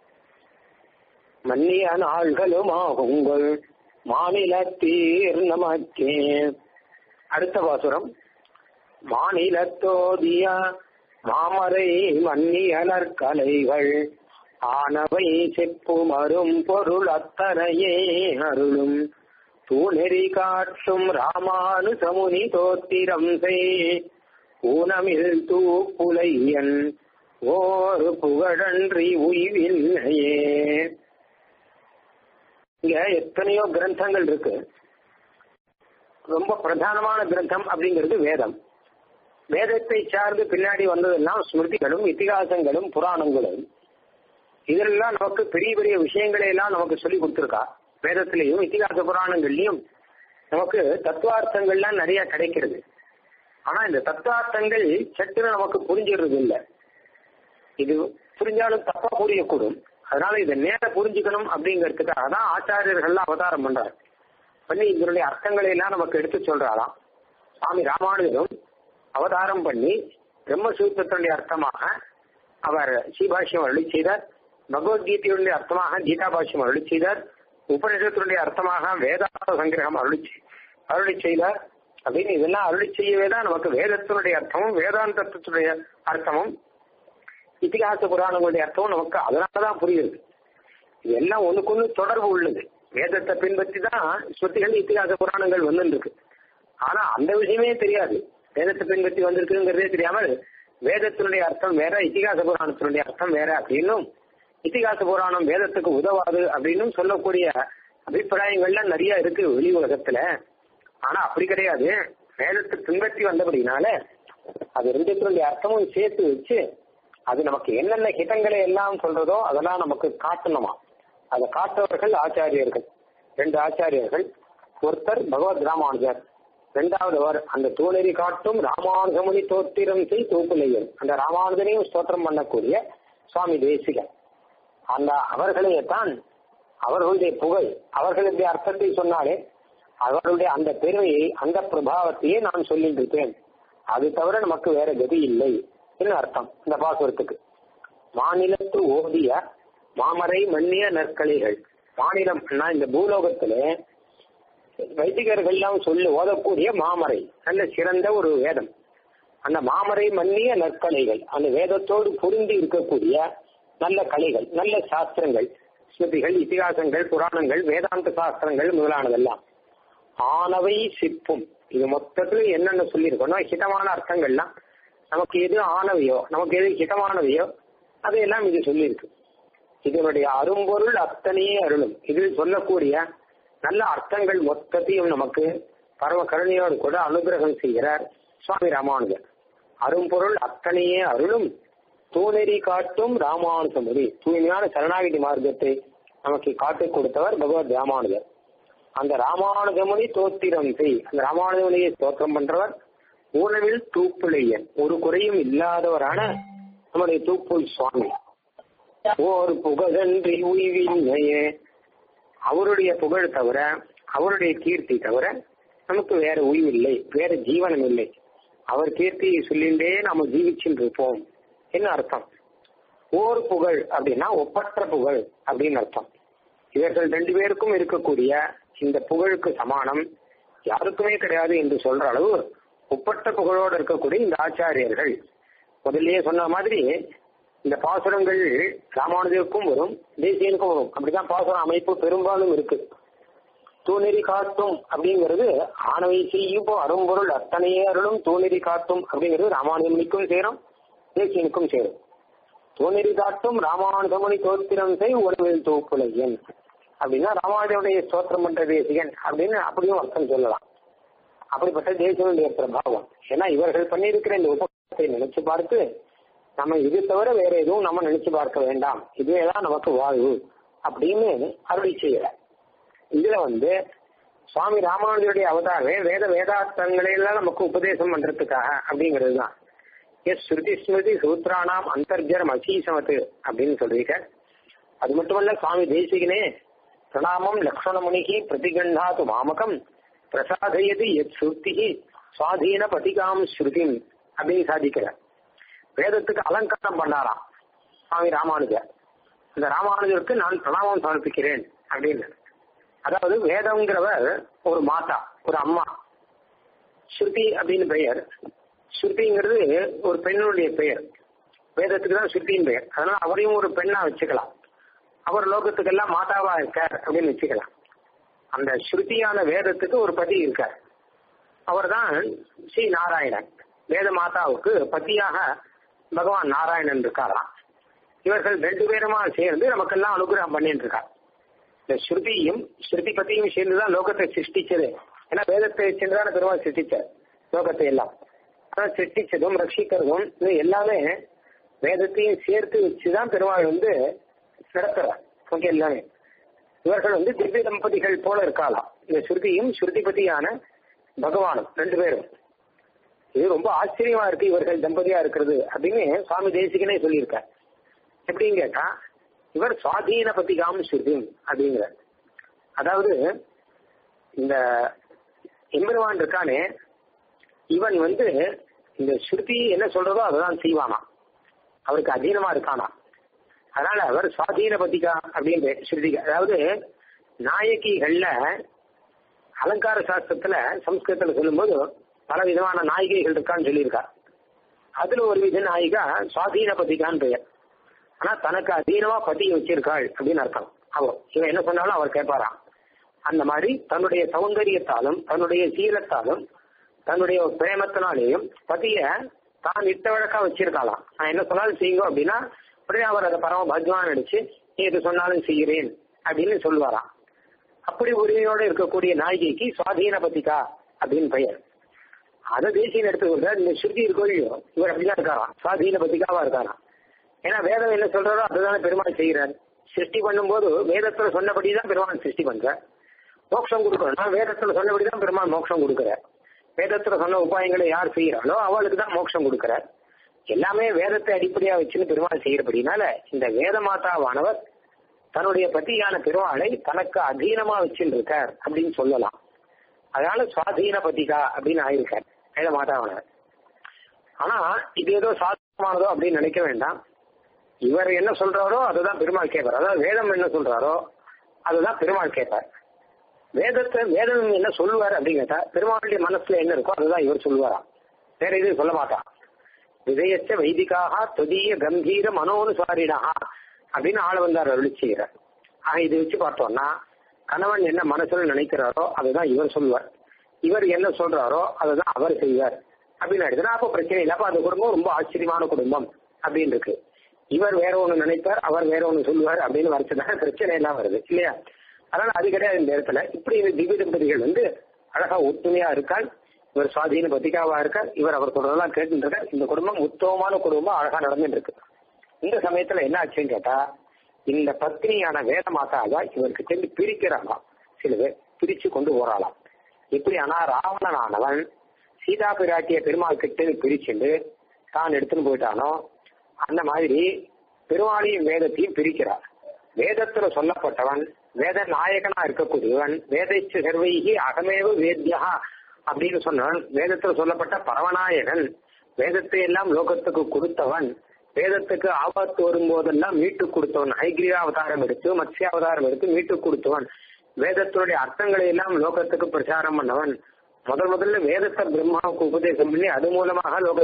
மன்னிய நாள்களும் ஆகுங்கள் மாநிலத்தீர் நமக்கே அடுத்த பாசுரம் மாநிலத்தோதிய மாமரை மன்னியலர் கலைகள் ஆனவை செப்புமரும் பொருள் அத்தனையே அருளும் தூணெறி காட்டும் ராமானு சமுனி தோத்திரம் செய் ஊனமில் தூப்புலையன் ஓர் புகழன்றி உய்வில்லையே இங்க எத்தனையோ கிரந்தங்கள் இருக்கு ரொம்ப பிரதானமான கிரந்தம் அப்படிங்கிறது வேதம் வேதத்தை சார்ந்து பின்னாடி வந்ததெல்லாம் ஸ்மிருதிகளும் இத்திகாசங்களும் புராணங்களும் இதெல்லாம் நமக்கு பெரிய பெரிய விஷயங்களை எல்லாம் நமக்கு சொல்லி கொடுத்துருக்கா வேதத்திலையும் இத்திகாச புராணங்கள்லயும் நமக்கு தத்துவார்த்தங்கள்லாம் நிறைய கிடைக்கிறது ஆனா இந்த தத்துவார்த்தங்கள் சட்டுன்னு நமக்கு புரிஞ்சிடுறது இல்லை இது புரிஞ்சாலும் தப்பா புரியக்கூடும் அதனால இதை நேர புரிஞ்சுக்கணும் அப்படிங்கிறதுக்காக தான் ஆச்சாரியர்கள்லாம் அவதாரம் பண்றாரு பண்ணி இதனுடைய அர்த்தங்களை எல்லாம் நமக்கு எடுத்து சொல்றாராம் சுவாமி ராமானுஜரும் அவதாரம் பண்ணி பிரம்மசூத்திரத்தினுடைய அர்த்தமாக அவர் ஸ்ரீபாஷ்யம் அருளி செய்தார் பகவத்கீதையுடைய அர்த்தமாக கீதா பாஷ்யம் அருளி செய்தார் உபநிஷத்தினுடைய அர்த்தமாக வேதாந்த சங்கிரகம் அருளி அருளி செய்தார் அப்படின்னு இதெல்லாம் அருளி செய்யவே தான் நமக்கு வேதத்தினுடைய அர்த்தமும் வேதாந்தத்துடைய அர்த்தமும் இத்திகாச புராணங்களுடைய அர்த்தமும் நமக்கு அதனாலதான் புரியுது இது எல்லாம் ஒண்ணுக்கொன்னு தொடர்பு உள்ளது வேதத்தை பின்பற்றி தான் ஸ்ருதிகள் இத்திகாச புராணங்கள் வந்துருக்கு ஆனா அந்த விஷயமே தெரியாது வேதத்தை பின்பற்றி வந்திருக்குங்கிறதே தெரியாமல் வேதத்தினுடைய அர்த்தம் வேற இத்திகாச புராணத்தினுடைய அர்த்தம் வேற அப்படின்னும் இத்திகாச புராணம் வேதத்துக்கு உதவாது அப்படின்னு சொல்லக்கூடிய அபிப்பிராயங்கள்லாம் நிறைய இருக்கு வெளி உலகத்துல ஆனா அப்படி கிடையாது வேதத்தை பின்பற்றி வந்தபடினால அது ரெண்டுத்தினுடைய அர்த்தமும் சேர்த்து வச்சு அது நமக்கு என்னென்ன ஹிதங்களை எல்லாம் சொல்றதோ அதெல்லாம் நமக்கு காட்டணுமா அதை காட்டுறவர்கள் ஆச்சாரியர்கள் ரெண்டு ஆச்சாரியர்கள் ஒருத்தர் பகவத் ராமானுஜர் ரெண்டாவதுவர் அந்த தூணெறி காட்டும் ராமானுஜமுனி தோத்திரம் செய் தூக்குலையன் அந்த ராமானுஜனையும் ஸ்தோத்திரம் பண்ணக்கூடிய சுவாமி தேசிகன் அந்த அவர்களையே தான் அவர்களுடைய புகழ் அவர்களுடைய அர்த்தத்தை சொன்னாலே அவர்களுடைய அந்த பெருமையை அந்த பிரபாவத்தையே நான் சொல்லிட்டு இருக்கேன் அது தவிர நமக்கு வேற கதி இல்லை என்று அர்த்தம் இந்த பாசுரத்துக்கு மாநிலத்து ஓதிய மாமரை மன்னிய நற்கலைகள் மாநிலம் இந்த பூலோகத்திலே வைதிகர்கள்லாம் சொல்லி ஓதக்கூடிய மாமரை நல்ல சிறந்த ஒரு வேதம் அந்த மாமரை மன்னிய நற்கலைகள் அந்த வேதத்தோடு பொருந்தி இருக்கக்கூடிய நல்ல கலைகள் நல்ல சாஸ்திரங்கள் ஸ்மிருதிகள் இதிகாசங்கள் புராணங்கள் வேதாந்த சாஸ்திரங்கள் முதலானதெல்லாம் ஆனவை சிப்பும் இது மொத்தத்துல என்னென்ன சொல்லியிருக்கோம்னா ஹிதமான அர்த்தங்கள்லாம் நமக்கு எது ஆனவையோ நமக்கு எது ஹிதமானவையோ அதையெல்லாம் இது சொல்லியிருக்கு இதனுடைய அரும்பொருள் அத்தனையே அருளும் இதில் சொல்லக்கூடிய நல்ல அர்த்தங்கள் மொத்தத்தையும் நமக்கு பரம கருணையோடு கூட அனுகிரகம் செய்கிறார் சுவாமி ராமானுஜர் அரும்பொருள் அத்தனையே அருளும் தூணெறி காட்டும் ராமானுஜமுடி தூய்மையான சரணாகிதி மார்க்கத்தை நமக்கு காட்டிக் கொடுத்தவர் பகவத் ராமானுஜர் அந்த ராமானுஜமுனி தோத்திரம் செய் அந்த ராமானுஜமுனியை தோற்றம் பண்றவர் உணவில் தூப்புலையன் ஒரு குறையும் இல்லாதவரான நம்முடைய தூப்புல் சுவாமி ஓர் புகழன்றி உய்வின்மையே அவருடைய புகழ் தவிர அவருடைய கீர்த்தி தவிர நமக்கு வேற உய்வில்லை வேற ஜீவனம் இல்லை அவர் கீர்த்தியை சொல்லிண்டே நாம ஜீவிச்சுட்டு இருப்போம் என்ன அர்த்தம் ஓர் புகழ் அப்படின்னா ஒப்பற்ற புகழ் அப்படின்னு அர்த்தம் இவர்கள் ரெண்டு பேருக்கும் இருக்கக்கூடிய இந்த புகழுக்கு சமானம் யாருக்குமே கிடையாது என்று சொல்ற அளவு ஒப்பற்ற புகழோடு இருக்கக்கூடிய இந்த ஆச்சாரியர்கள் முதல்லயே சொன்ன மாதிரி இந்த பாசுரங்கள் ராமானுஜருக்கும் வரும் தேசியனுக்கும் வரும் அப்படிதான் பாசுர அமைப்பு பெரும்பாலும் இருக்கு தூநெறி காட்டும் அப்படிங்கிறது ஆணவை செய்யும் அரும்பொருள் அத்தனையே அருளும் தூநெறி காட்டும் அப்படிங்கிறது ராமானுஜமுனிக்கும் சேரும் தேசியனுக்கும் சேரும் தூநெறி காட்டும் ராமானுஜமுனி தோத்திரம் செய் உணவில் தூப்புலையன் அப்படின்னா ராமானுஜனுடைய ஸ்தோத்திரம் பண்ற தேசிகன் அப்படின்னு அப்படியும் அர்த்தம் சொல்லலாம் அப்படிப்பட்ட தேசியனுடைய பிரபாவம் ஏன்னா இவர்கள் பண்ணியிருக்கிற இந்த உபகாரத்தை நினைச்சு பார்த்து நம்ம இது தவிர வேற எதுவும் நம்ம நினைச்சு பார்க்க வேண்டாம் இதுவேதான் நமக்கு வாழ்வு அப்படின்னு அருளி செய்யற இதுல வந்து சுவாமி ராமானுஜருடைய அவதாரமே வேத வேதார்த்தங்களை எல்லாம் நமக்கு உபதேசம் பண்றதுக்காக அப்படிங்கிறது தான் எஸ் ஸ்ருதி ஸ்மிருதி சூத்ரானாம் அந்தர்ஜரம் அசீசமத்து அப்படின்னு சொல்றீங்க அது மட்டுமல்ல சுவாமி தேசிகனே பிரணாமம் லக்ஷ்மணமுனிகி பிரதிகண்டாத்து மாமகம் பிரசாதயது எத் ஸ்ருதி சுவாதீன பதிகாம் ஸ்ருதிம் அப்படின்னு சாதிக்கிறார் வேதத்துக்கு அலங்காரம் பண்ணாராம் சுவாமி ராமானுஜர் அந்த ராமானுஜருக்கு நான் பிரணாமம் சமர்ப்பிக்கிறேன் அப்படின்னு அதாவது வேதம்ங்கிறவர் ஒரு மாதா ஒரு அம்மா ஸ்ருதி அப்படின்னு பெயர் ஸ்ருதிங்கிறது ஒரு பெண்ணுடைய பெயர் வேதத்துக்கு தான் ஸ்ருதியின் பெயர் அதனால அவரையும் ஒரு பெண்ணா வச்சுக்கலாம் அவர் லோகத்துக்கெல்லாம் மாதாவா இருக்கார் அப்படின்னு வச்சுக்கலாம் அந்த ஸ்ருதியான வேதத்துக்கு ஒரு பதி இருக்கார் அவர் தான் ஸ்ரீ நாராயணன் வேத மாதாவுக்கு பத்தியாக பகவான் நாராயணன் இருக்காராம் இவர்கள் ரெண்டு பேருமா சேர்ந்து நமக்கெல்லாம் அனுகிரகம் பண்ணிட்டு இருக்கார் இந்த ஸ்ருதியும் ஸ்ருதி பத்தியும் சேர்ந்துதான் லோகத்தை சிருஷ்டிச்சது ஏன்னா வேதத்தை சேர்ந்துதான பெருமாள் சிருஷ்டிச்சார் லோகத்தை எல்லாம் ஆனா சிருஷ்டிச்சதும் ரட்சிக்கிறதும் இது எல்லாமே வேதத்தையும் சேர்த்து வச்சுதான் பெருமாள் வந்து நடத்துறார் ஓகே எல்லாமே இவர்கள் வந்து திவ்ய தம்பதிகள் போல இருக்கலாம் இந்த ஸ்ருதியும் ஸ்ருதிபதியான பகவானும் ரெண்டு பேரும் இது ரொம்ப ஆச்சரியமா இருக்கு இவர்கள் தம்பதியா இருக்கிறது அப்படின்னு சுவாமி தேசிகனே சொல்லியிருக்கார் எப்படின்னு கேட்டா இவர் சுவாதீன பதிகாம் ஸ்ருதிம் அப்படிங்கிற அதாவது இந்த எம்பெருவான் இருக்கானே இவன் வந்து இந்த ஸ்ருதி என்ன சொல்றதோ அததான் செய்வானா அவருக்கு அதீனமா இருக்கானா அதனால அவர் சுவாதீன பதிகா அப்படின்ற ஸ்ருதி அதாவது நாயகிகள்ல அலங்கார சாஸ்திரத்துல சம்ஸ்கிருதத்துல சொல்லும்போது பல விதமான நாயிகைகள் இருக்கான்னு சொல்லியிருக்கார் அதுல ஒரு வித நாயிகா சுவாதீன பதிகான்னு பெயர் ஆனா தனக்கு அதீனமா பதி வச்சிருக்காள் அப்படின்னு அர்த்தம் அவ இவன் என்ன சொன்னாலும் அவர் கேட்பாராம் அந்த மாதிரி தன்னுடைய சௌந்தரியத்தாலும் தன்னுடைய சீலத்தாலும் தன்னுடைய பிரேமத்தினாலேயும் பதிய தான் இட்ட வழக்கா வச்சிருக்காளாம் நான் என்ன சொன்னாலும் செய்யுங்க அப்படின்னா உடனே அவர் அதை பரம பகவான் நினைச்சு நீ எது சொன்னாலும் செய்கிறேன் அப்படின்னு சொல்லுவாராம் அப்படி உரிமையோட இருக்கக்கூடிய நாயகிக்கு சுவாதீன பதிகா அப்படின்னு பெயர் அதை தேசியம் எடுத்துக்கொண்டார் இந்த ஸ்ருதி இருக்கோ இல்லையோ இவர் அப்படிதான் இருக்காராம் சுவாதீன பதிகாவா இருக்காராம் ஏன்னா வேதம் என்ன சொல்றாரோ அதுதானே பெருமாள் செய்கிறார் சிருஷ்டி பண்ணும்போது வேதத்துல சொன்னபடிதான் பெருமாள் சிருஷ்டி பண்றார் மோட்சம் கொடுக்கணும் வேதத்துல சொன்னபடிதான் பெருமாள் மோட்சம் கொடுக்கிறார் வேதத்துல சொன்ன உபாயங்களை யார் செய்யறாளோ அவளுக்கு தான் மோட்சம் கொடுக்கிறார் எல்லாமே வேதத்தை அடிப்படையா வச்சுன்னு பெருமாள் செய்யறபடினால இந்த வேத மாதாவானவர் தன்னுடைய பத்தியான பெருமாளை தனக்கு அதீனமா வச்சுட்டு இருக்கார் அப்படின்னு சொல்லலாம் அதனால சுவாதீன பதிகா அப்படின்னு ஆயிருக்கார் வேத மாதாவனர் ஆனா இது ஏதோ சாதகமானதோ அப்படின்னு நினைக்க வேண்டாம் இவர் என்ன சொல்றாரோ அதுதான் பெருமாள் கேட்பார் அதாவது வேதம் என்ன சொல்றாரோ அதுதான் பெருமாள் கேட்பார் வேதத்தை வேதம் என்ன சொல்லுவார் அப்படின்னு கேட்டா பெருமாளுடைய மனசுல என்ன இருக்கோ அதுதான் இவர் சொல்லுவாராம் வேற எதுவும் சொல்ல மாட்டான் விஜயச்ச வைதிகாக தொதிய கம்பீர மனோனுசாரிடா அப்படின்னு ஆள வந்தார் அருளி செய்கிறார் ஆக இதை வச்சு பார்த்தோம்னா கணவன் என்ன மனசுல நினைக்கிறாரோ அதுதான் இவர் சொல்லுவார் இவர் என்ன சொல்றாரோ அதுதான் அவர் செய்வார் அப்படின்னு எடுத்துனா அப்போ பிரச்சனை இல்லை அப்ப அந்த குடும்பம் ரொம்ப ஆச்சரியமான குடும்பம் அப்படின்னு இருக்கு இவர் வேற ஒண்ணு நினைப்பார் அவர் வேற ஒண்ணு சொல்லுவார் அப்படின்னு வரச்சுதான் பிரச்சனை எல்லாம் வருது இல்லையா அதனால அது கிடையாது இந்த இடத்துல இப்படி இந்த திவ்ய தம்பதிகள் வந்து அழகா ஒத்துமையா இருக்காள் இவர் சுவாதீன பத்திகாவா இருக்கார் இவர் அவர் சொல்றதெல்லாம் கேட்டு இருக்கார் இந்த குடும்பம் உத்தமமான குடும்பம் அழகா நடந்துட்டு இருக்கு இந்த சமயத்துல என்ன ஆச்சுன்னு கேட்டா இந்த பத்னியான வேத மாதாவா இவருக்கு தெரிந்து பிரிக்கிறாங்களாம் சில பேர் பிரிச்சு கொண்டு போறாளாம் இப்படி ஆனா ராவணனானவன் சீதா பிராட்டிய பெருமாள் கிட்ட பிரிச்சுண்டு தான் எடுத்துன்னு போயிட்டானோ அந்த மாதிரி பெருமாளையும் வேதத்தையும் பிரிக்கிறார் வேதத்துல சொல்லப்பட்டவன் வேத நாயகனா இருக்கக்கூடியவன் வேதைச்சு சர்வைகி அகமேவ வேத்யா அப்படின்னு சொன்னவன் வேதத்துல சொல்லப்பட்ட பரவநாயகன் வேதத்தை எல்லாம் லோகத்துக்கு கொடுத்தவன் வேதத்துக்கு ஆபத்து வரும்போதெல்லாம் மீட்டு கொடுத்தவன் ஹைகிரீவ அவதாரம் எடுத்து மத்ஸ்ய அவதாரம் எடுத்து மீட்டு கொடுத்தவன் வேதத்தினுடைய அர்த்தங்களை எல்லாம் லோகத்துக்கு பிரச்சாரம் பண்ணவன் முதல் முதல்ல வேதத்தை பிரம்மாவுக்கு உபதேசம் பண்ணி அது மூலமாக லோக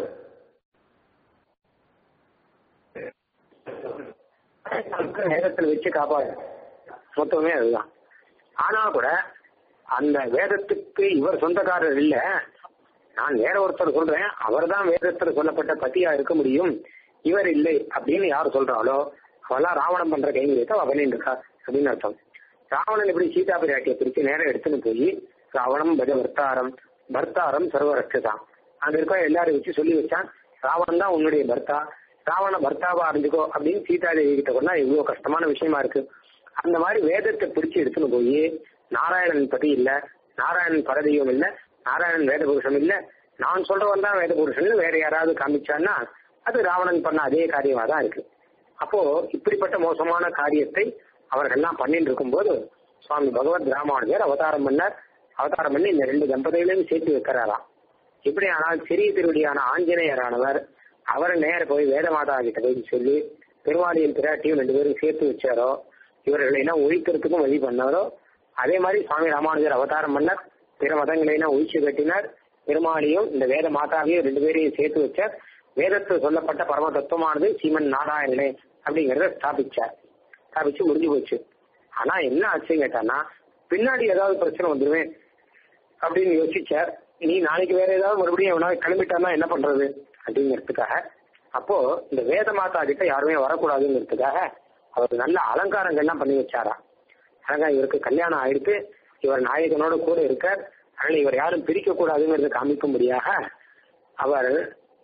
வேதத்தில் வச்சு காப்பாடு மொத்தமே அதுதான் ஆனா கூட அந்த வேதத்துக்கு இவர் சொந்தக்காரர் இல்ல நான் வேற ஒருத்தர் சொல்றேன் அவர் தான் வேதத்தில் சொல்லப்பட்ட பத்தியா இருக்க முடியும் இவர் இல்லை அப்படின்னு யார் சொல்றாளோ அவெல்லாம் ராவணன் பண்ற கைங்கரியத்தை அவ பண்ணிட்டு இருக்கா அப்படின்னு அர்த்தம் ராவணன் இப்படி சீதா பிராட்டியை பிரிச்சு நேரம் எடுத்துன்னு போய் ராவணம் பஜ பர்த்தாரம் பர்த்தாரம் சர்வரட்சதான் அங்க இருக்க எல்லாரும் வச்சு சொல்லி வச்சான் ராவணன் தான் உன்னுடைய பர்த்தா ராவண பர்த்தாவா அறிஞ்சுக்கோ அப்படின்னு சீதா தேவி கிட்ட கொண்டா இவ்வளவு கஷ்டமான விஷயமா இருக்கு அந்த மாதிரி வேதத்தை பிடிச்சு எடுத்துன்னு போய் நாராயணன் பத்தி இல்ல நாராயணன் பரதெய்வம் இல்ல நாராயணன் வேத புருஷன் இல்ல நான் சொல்றவன் தான் வேத புருஷன் வேற யாராவது காமிச்சான்னா அது ராவணன் பண்ண அதே காரியமா தான் இருக்கு அப்போ இப்படிப்பட்ட மோசமான காரியத்தை அவர்கள்லாம் பண்ணிட்டு இருக்கும்போது சுவாமி பகவத் ராமானுஜர் அவதாரம் பண்ணார் அவதாரம் பண்ணி இந்த ரெண்டு தம்பதிகளையும் சேர்த்து வைக்கிறாராம் இப்படி ஆனால் சிறிய திருவடியான ஆஞ்சநேயரானவர் அவர் நேர போய் வேதமாதா கிட்ட போய் சொல்லி பெருமாளியின் பிராட்டியும் ரெண்டு பேரும் சேர்த்து வச்சாரோ இவர்களை எல்லாம் ஒழிக்கிறதுக்கும் வழி பண்ணாரோ அதே மாதிரி சுவாமி ராமானுஜர் அவதாரம் பண்ணார் பிற மதங்களை எல்லாம் ஒழிச்சு கட்டினார் பெருமாளையும் இந்த வேத மாதாவையும் ரெண்டு பேரையும் சேர்த்து வச்சார் வேதத்தில் சொல்லப்பட்ட பரம தத்துவமானது சீமன் நாராயணனே அப்படிங்கறத ஸ்தாபிச்சார் ஸ்தாபிச்சு முடிஞ்சு போச்சு ஆனா என்ன ஆச்சுன்னு கேட்டான்னா பின்னாடி ஏதாவது பிரச்சனை வந்துருவேன் அப்படின்னு யோசிச்சார் நீ நாளைக்கு வேற ஏதாவது மறுபடியும் எவனாவது கிளம்பிட்டான்னா என்ன பண்றது அப்படிங்கிறதுக்காக அப்போ இந்த வேத மாதா கிட்ட யாருமே வரக்கூடாதுங்கிறதுக்காக அவர் நல்ல அலங்காரங்கள்லாம் பண்ணி வச்சாராம் அழகா இவருக்கு கல்யாணம் ஆயிடுத்து இவர் நாயகனோட கூட இருக்கார் அதனால இவர் யாரும் பிரிக்க கூடாதுங்கிறத காமிக்கும்படியாக அவர்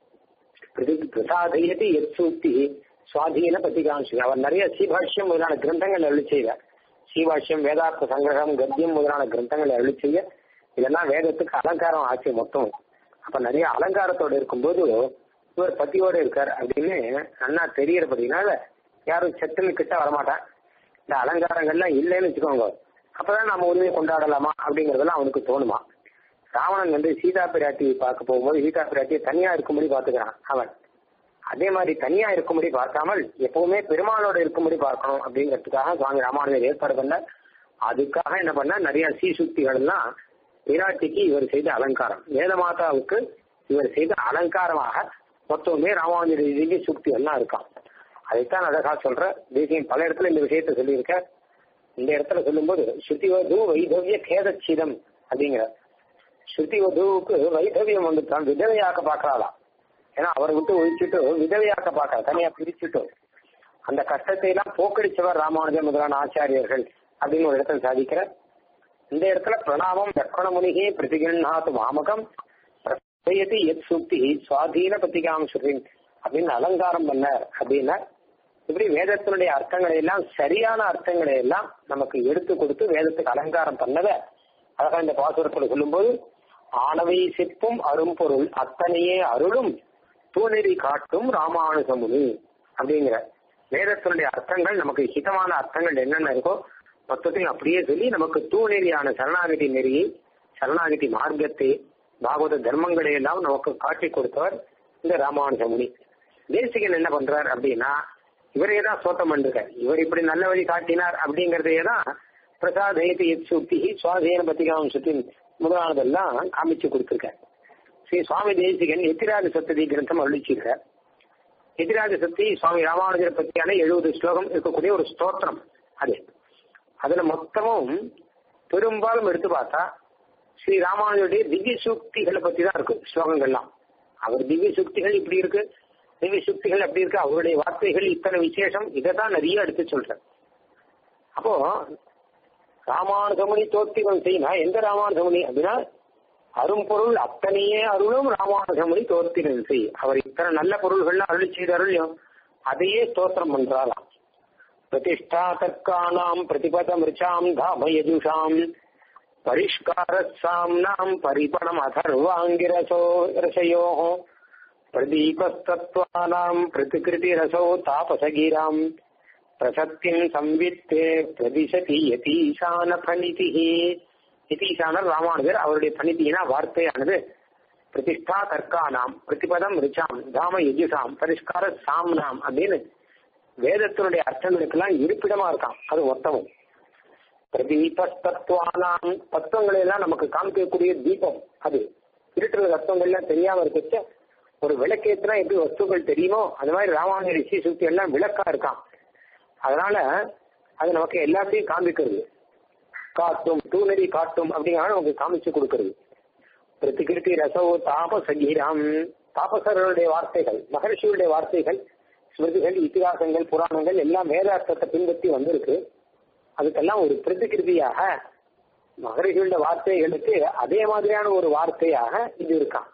பிரசாதையதி எத் சூக்தி சுவாதீன பத்திகாம்சி அவர் நிறைய சீபாஷ்யம் முதலான கிரந்தங்கள் அருளி செய்வார் சீபாஷ்யம் வேதார்த்த சங்கிரகம் கத்தியம் முதலான கிரந்தங்களை அருளி செய்ய இதெல்லாம் வேதத்துக்கு அலங்காரம் ஆச்சு மொத்தம் அப்ப நிறைய அலங்காரத்தோட இருக்கும்போது இவர் பத்தியோட இருக்கார் அப்படின்னு நன்னா தெரியறபடினால யாரும் செத்துன்னு கிட்ட வரமாட்டான் இந்த அலங்காரங்கள்லாம் இல்லைன்னு வச்சுக்கோங்க அப்பதான் நம்ம உரிமையை கொண்டாடலாமா அப்படிங்கறதெல்லாம் அவனுக்கு தோணுமா ராவணன் வந்து சீதா பிராட்டி பார்க்க போகும்போது சீதா பிராட்டியை தனியா இருக்கும்படி பாத்துக்கிறான் அவன் அதே மாதிரி தனியா இருக்கும்படி பார்க்காமல் எப்பவுமே பெருமாளோட இருக்கும்படி பார்க்கணும் அப்படிங்கிறதுக்காக சுவாமி ராமானுஜர் ஏற்பாடு பண்ண அதுக்காக என்ன பண்ண நிறைய சீசுக்திகள் எல்லாம் பிராட்டிக்கு இவர் செய்த அலங்காரம் வேத மாதாவுக்கு இவர் செய்த அலங்காரமாக மொத்தமே ராமானுஜர் சுக்தி எல்லாம் இருக்கான் அதைத்தான் அழகா சொல்ற தேசியம் பல இடத்துல இந்த விஷயத்த சொல்லியிருக்க இந்த இடத்துல சொல்லும்போது ஸ்ருதிவது வைதவிய கேதச்சிதம் அப்படிங்கிற ஸ்ருதி வதுவுக்கு வைதவியம் வந்துட்டான் விதவையாக்க பார்க்கறாளாம் ஏன்னா அவரை விட்டு ஒழிச்சுட்டு விதவையாக்க பார்க்கற தனியா பிரிச்சுட்டு அந்த கஷ்டத்தை எல்லாம் போக்கடிச்சவர் ராமானுஜர் முதலான ஆச்சாரியர்கள் அப்படின்னு ஒரு இடத்துல சாதிக்கிற இந்த இடத்துல பிரணாமம் லக்ஷ்மண முனிகே பிரதிகண்ணாத்து மாமகம் பிரசயதி எத் சுக்தி சுவாதீன பத்திகாம் ஸ்ருதின் அப்படின்னு அலங்காரம் பண்ணார் அப்படின்னா இப்படி வேதத்தினுடைய அர்த்தங்களை எல்லாம் சரியான அர்த்தங்களை எல்லாம் நமக்கு எடுத்து கொடுத்து வேதத்துக்கு அலங்காரம் பண்ணத அழகா இந்த பாசுரத்தில் சொல்லும்போது ஆனவை சிப்பும் அரும்பொருள் அத்தனையே அருளும் தூணெறி காட்டும் ராமானுஜமுனி அப்படிங்கிற வேதத்தினுடைய அர்த்தங்கள் நமக்கு ஹிதமான அர்த்தங்கள் என்னென்ன இருக்கோ மொத்தத்தையும் அப்படியே சொல்லி நமக்கு தூநெறியான சரணாகதி நெறியை சரணாகதி மார்க்கத்தை பாகவத தர்மங்களை எல்லாம் நமக்கு காட்டி கொடுத்தவர் இந்த ராமானுஜ முனி தேசிகன் என்ன பண்றார் அப்படின்னா இவரே தான் சோத்தம் பண்ணிருக்கார் இவர் இப்படி நல்ல வழி காட்டினார் அப்படிங்கறதையே தான் பிரசாதயத்து எத் சுத்தி சுவாதீன பத்திகாவும் சுத்தி முதலானதெல்லாம் காமிச்சு கொடுத்திருக்கார் ஸ்ரீ சுவாமி தேசிகன் எத்திராஜ சத்ததி கிரந்தம் அழிச்சிருக்கார் எதிராஜ சக்தி சுவாமி ராமானுஜரை பற்றியான எழுபது ஸ்லோகம் இருக்கக்கூடிய ஒரு ஸ்தோத்திரம் அது அதுல மொத்தமும் பெரும்பாலும் எடுத்து பார்த்தா ஸ்ரீ ராமானுஜருடைய திவ்ய சூக்திகளை பத்தி தான் இருக்கு ஸ்லோகங்கள்லாம் அவர் திவ்ய சுக்திகள் இப்படி இருக்கு திவ்ய சுக்திகள் அப்படி இருக்கு அவருடைய வார்த்தைகள் இத்தனை விசேஷம் இதை தான் நிறைய எடுத்து சொல்றேன் அப்போ ராமானுஜமுனி தோத்திரம் செய்யினா எந்த ராமானுஜமுனி அப்படின்னா அரும்பொருள் அத்தனையே அருளும் ராமானுஜமுனி தோத்திரம் செய் அவர் இத்தனை நல்ல பொருள்கள்லாம் அருளி செய்த அருளியும் அதையே ஸ்தோத்திரம் பண்றாராம் பிரதிஷ்டா தற்கானாம் பிரதிபதம் ரிச்சாம் தாம யஜுஷாம் பரிஷ்காரசாம்னாம் பரிபணம் அதர்வாங்கிரசோ ரசயோ பிரதீபஸ்தத்வானாம் பிரதிகிருதி ரசோ தாபசகீராம் பிரசக்தின் சம்வித்தே பிரதிசதி யதீசான பணிதி யதீசானர் ராமானுஜர் அவருடைய பணிதினா வார்த்தையானது பிரதிஷ்டா தர்க்கானாம் பிரதிபதம் ரிச்சாம் தாம யஜுஷாம் பரிஷ்கார சாம்னாம் அப்படின்னு வேதத்தினுடைய அர்த்தங்களுக்கெல்லாம் இருப்பிடமா இருக்கான் அது மொத்தமும் பிரதீபஸ்தத்வானாம் தத்துவங்களை எல்லாம் நமக்கு காமிக்கக்கூடிய தீபம் அது இருட்டுற தத்துவங்கள்லாம் தெரியாம இருக்கச்ச ஒரு விளக்கேத்துனா எப்படி வஸ்துக்கள் தெரியுமோ அது மாதிரி ராமானுஜ ரிஷி சுத்தி எல்லாம் விளக்கா இருக்கான் அதனால அது நமக்கு எல்லாத்தையும் காமிக்கிறது காட்டும் தூணறி காட்டும் அப்படிங்கிற நமக்கு காமிச்சு கொடுக்கறது பிரதிகிருதி ரசோ தாபசகீரம் தாபசர்களுடைய வார்த்தைகள் மகர்ஷியுடைய வார்த்தைகள் ஸ்மிருதிகள் இத்திகாசங்கள் புராணங்கள் எல்லாம் வேதார்த்தத்தை பின்பற்றி வந்திருக்கு அதுக்கெல்லாம் ஒரு பிரதிகிருதியாக மகரிகளுடைய வார்த்தைகளுக்கு அதே மாதிரியான ஒரு வார்த்தையாக இது இருக்கான்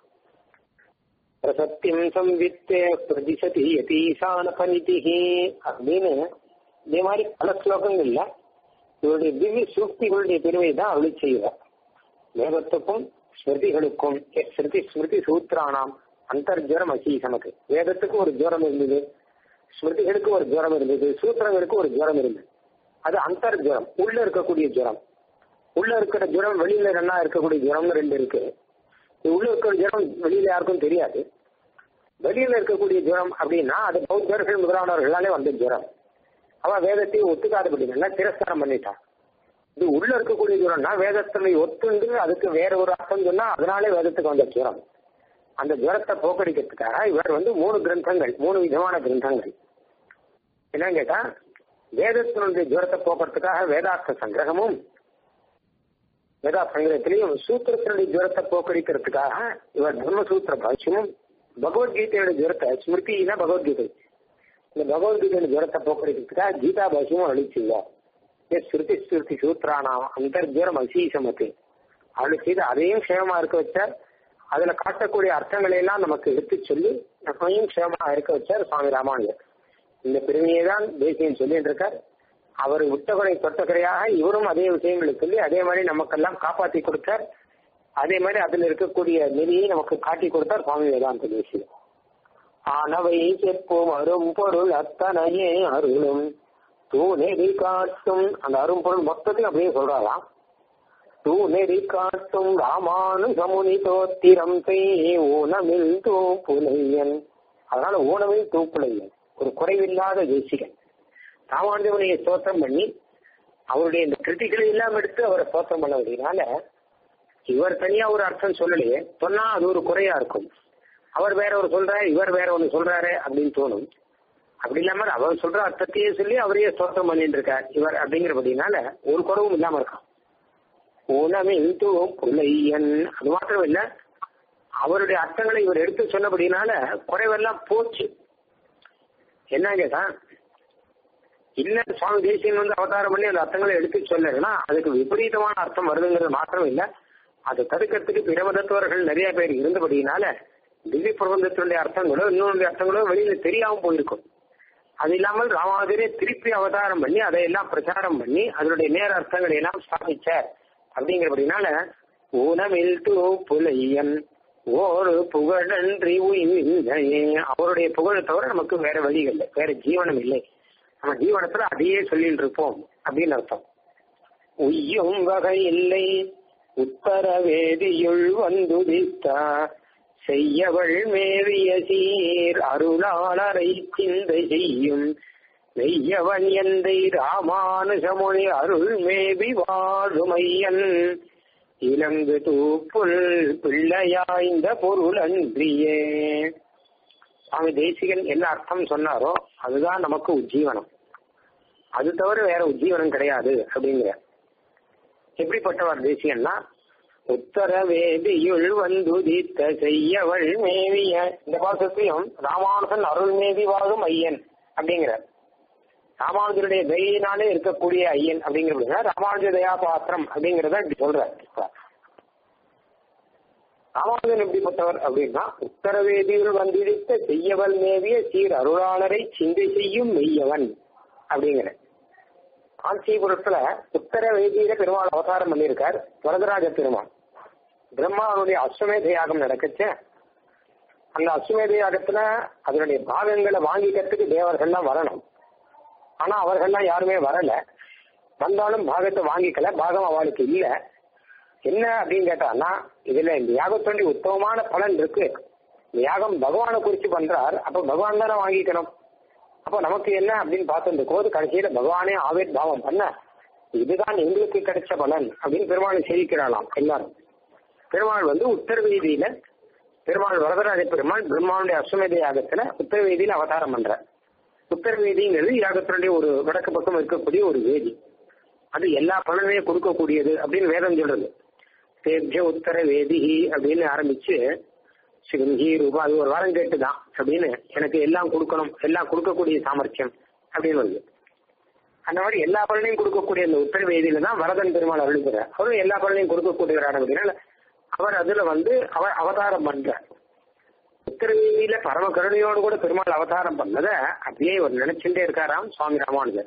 பிரசத்தியம் சம்வித்தே பிரதிசதி யதீசான பனிதிஹி அப்படின்னு இதே மாதிரி பல ஸ்லோகங்கள்ல இவருடைய திவ்ய சூக்திகளுடைய பெருமை தான் அருளி செய்வார் வேதத்துக்கும் ஸ்மிருதிகளுக்கும் ஸ்மிருதி ஸ்மிருதி சூத்திரானாம் அந்தர்ஜரம் அசி நமக்கு வேதத்துக்கு ஒரு ஜுரம் இருந்தது ஸ்மிருதிகளுக்கு ஒரு ஜுரம் இருந்தது சூத்திரங்களுக்கு ஒரு ஜுரம் இருந்தது அது அந்தர்ஜுரம் உள்ள இருக்கக்கூடிய ஜுரம் உள்ள இருக்கிற ஜுரம் வெளியில ரெண்டா இருக்கக்கூடிய ஜுரம்னு ரெண்டு இருக்கு உள்ள இருக்கிற ஜுரம் வெளியில யாருக்கும் தெரியாது வெளியில இருக்கக்கூடிய ஜுரம் அப்படின்னா அது பௌத்தர்கள் முதலானவர்களாலே வந்த ஜுரம் அவன் வேதத்தையும் ஒத்துக்காதபடினா திரஸ்காரம் பண்ணிட்டான் இது உள்ள இருக்கக்கூடிய ஜுரம்னா வேதத்தினை ஒத்துண்டு அதுக்கு வேற ஒரு அர்த்தம் சொன்னா அதனாலே வேதத்துக்கு வந்த ஜுரம் அந்த ஜுரத்தை போக்கடிக்கிறதுக்காக இவர் வந்து மூணு கிரந்தங்கள் மூணு விதமான கிரந்தங்கள் என்னன்னு கேட்டா வேதத்தினுடைய ஜுரத்தை போக்குறதுக்காக வேதார்த்த சங்கிரகமும் வேதா சங்கிரகத்திலையும் சூத்திரத்தினுடைய ஜுரத்தை போக்கடிக்கிறதுக்காக இவர் தர்மசூத்திர பாஷ்யமும் பகவத்கீதையோட ஜுரத்தை ஸ்மிருதினா பகவத்கீதை இந்த பகவத்கீதையோட ஜுரத்தை போக்கடிக்கிறதுக்காக கீதா பாஷ்யமும் அழிச்சுவார் ஸ்ருதி ஸ்ருதி சூத்திரானாம் அந்தர்ஜுரம் அசீசமத்து அருளி செய்து அதையும் க்ஷேமமா இருக்க வச்சார் அதுல காட்டக்கூடிய அர்த்தங்களை எல்லாம் நமக்கு எடுத்து சொல்லி நம்மையும் க்ஷேமமா இருக்க வச்சார் சுவாமி ராமானுஜர் இந்த பெருமையை தான் தேசியம் சொல்லிட்டு இருக்கார் அவர் விட்டவரை தொட்டக்கரையாக இவரும் அதே விஷயங்களை சொல்லி அதே மாதிரி நமக்கெல்லாம் காப்பாற்றி கொடுத்தார் அதே மாதிரி அதுல இருக்கக்கூடிய நெறியை நமக்கு காட்டி கொடுத்தார் சுவாமி வேதாந்த தேசியம் ஆனவை செப்பும் அரும் பொருள் அத்தனையே அருளும் தூ நெறி காட்டும் அந்த அரும் பொருள் மொத்தத்தையும் அப்படியே சொல்றாராம் தூ நெறி காட்டும் ராமானுஜமுனி தோத்திரம் செய் ஊனமில் தூப்புலையன் அதனால ஊனமில் தூப்புலையன் ஒரு குறைவில்லாத தேசிகன் ராமானுஜமுனியை ஸ்தோத்திரம் பண்ணி அவருடைய இந்த கிருதிகளை எல்லாம் எடுத்து அவரை ஸ்தோத்திரம் பண்ண முடியினால இவர் தனியா ஒரு அர்த்தம் சொல்லலையே சொன்னா அது ஒரு குறையா இருக்கும் அவர் வேற ஒரு சொல்றாரு இவர் வேற ஒன்னு சொல்றாரு அப்படின்னு தோணும் அப்படி இல்லாம அவர் சொல்ற அர்த்தத்தையே சொல்லி அவரையே ஸ்தோத்திரம் பண்ணிட்டு இருக்கார் இவர் அப்படிங்கிறபடினால ஒரு குறவும் இல்லாம இருக்கான் உணவில் புலையன் அது மாத்திரம் இல்ல அவருடைய அர்த்தங்களை இவர் எடுத்து சொன்னபடினால குறைவெல்லாம் போச்சு என்ன கேட்டா இல்ல சுவாமி தேசியன் வந்து அவதாரம் பண்ணி அந்த அர்த்தங்களை எடுத்து சொல்லலைன்னா அதுக்கு விபரீதமான அர்த்தம் வருதுங்கிறது மாத்திரம் இல்ல அதை தடுக்கிறதுக்கு பிற மதத்தவர்கள் நிறைய பேர் இருந்தபடினால திவ்ய பிரபந்தத்தினுடைய அர்த்தங்களோ இன்னொரு அர்த்தங்களோ வெளியில தெரியாம போயிருக்கும் அது இல்லாமல் ராமாவதரே திருப்பி அவதாரம் பண்ணி அதையெல்லாம் பிரச்சாரம் பண்ணி அதனுடைய நேர அர்த்தங்களை எல்லாம் ஸ்தாபிச்சார் அப்படிங்கிறபடினால ஊனமில் தூ புலையன் ஒரு புகழன்றி உயிர் அவருடைய புகழை தவிர நமக்கு வேற வழி இல்லை வேற ஜீவனம் இல்லை நம்ம ஜீவனத்துல அதையே சொல்லிட்டு இருப்போம் அப்படின்னு அர்த்தம் உய்யும் வகை இல்லை உத்தரவேதியுள் வந்துதித்த செய்யவள் மேவிய சீர் அருளாளரை சிந்தை செய்யும் மெய்யவன் எந்தை ராமானுஜமொழி அருள் மேவி வாழுமையன் இலங்கு தூப்புல் பிள்ளையாய்ந்த பொருள் அன்றியே சுவாமி தேசிகன் என்ன அர்த்தம் சொன்னாரோ அதுதான் நமக்கு உஜ்ஜீவனம் அது தவிர வேற உஜ்ஜீவனம் கிடையாது அப்படிங்கிற எப்படிப்பட்டவர் தேசிகன்னா உத்தரவேதியுள் வந்துதித்த செய்யவள் மேவிய இந்த பாசத்தையும் ராமானுஜன் அருள் மேவி வாழும் ஐயன் அப்படிங்கிறார் ராமானுஜருடைய தயினாலே இருக்கக்கூடிய ஐயன் அப்படிங்கிறது ராமானுஜ தயா பாத்திரம் அப்படிங்கறத இப்படி சொல்றார் ராமானுஜன் எப்படிப்பட்டவர் அப்படின்னா உத்தரவேதியில் வந்திருத்த செய்யவல் மேவிய சீர் அருளாளரை சிந்தை செய்யும் மெய்யவன் அப்படிங்கிற காஞ்சிபுரத்துல உத்தரவேதியில பெருமாள் அவதாரம் பண்ணியிருக்கார் வரதராஜ பெருமாள் பிரம்மாவனுடைய அஸ்வமேத யாகம் நடக்கச்ச அந்த அஸ்வமேத யாகத்துல அதனுடைய பாகங்களை வாங்கிக்கிறதுக்கு தேவர்கள்லாம் வரணும் ஆனா அவர்கள்லாம் யாருமே வரல வந்தாலும் பாகத்தை வாங்கிக்கல பாகம் அவளுக்கு இல்ல என்ன அப்படின்னு கேட்டான்னா இதுல இந்த யாகத்தோண்டி உத்தமமான பலன் இருக்கு இந்த யாகம் பகவானை குறிச்சு பண்றார் அப்ப பகவான் தானே வாங்கிக்கணும் அப்ப நமக்கு என்ன அப்படின்னு பார்த்துட்டு போது கடைசியில பகவானே ஆவேத் பாவம் பண்ண இதுதான் எங்களுக்கு கிடைச்ச பலன் அப்படின்னு பெருமாளை சேவிக்கிறாளாம் எல்லாரும் பெருமாள் வந்து உத்தரவீதியில பெருமாள் வரதராஜ பெருமாள் பிரம்மாவுடைய அஸ்வமேத யாகத்துல உத்தரவீதியில அவதாரம் பண்ற உத்தரவேதிங்கிறது யாகத்தினுடைய ஒரு வடக்கு பக்கம் இருக்கக்கூடிய ஒரு வேதி அது எல்லா பலனையும் கொடுக்கக்கூடியது அப்படின்னு வேதம் சொல்றது தேஜ உத்தர வேதி அப்படின்னு ஆரம்பிச்சு சிவங்கி ரூபா அது ஒரு வாரம் கேட்டுதான் அப்படின்னு எனக்கு எல்லாம் கொடுக்கணும் எல்லாம் கொடுக்கக்கூடிய சாமர்த்தியம் அப்படின்னு வருது அந்த மாதிரி எல்லா பலனையும் கொடுக்கக்கூடிய அந்த உத்தர வேதியில தான் வரதன் பெருமாள் அருள்கிறார் அவரும் எல்லா பலனையும் கொடுக்கக்கூடியவரான அப்படின்னா அவர் அதுல வந்து அவர் அவதாரம் பண்றார் உத்தரவேதியில பரம கருணையோடு கூட பெருமாள் அவதாரம் பண்ணத அப்படியே ஒரு நினைச்சுட்டே இருக்காராம் சுவாமி ராமானுஜர்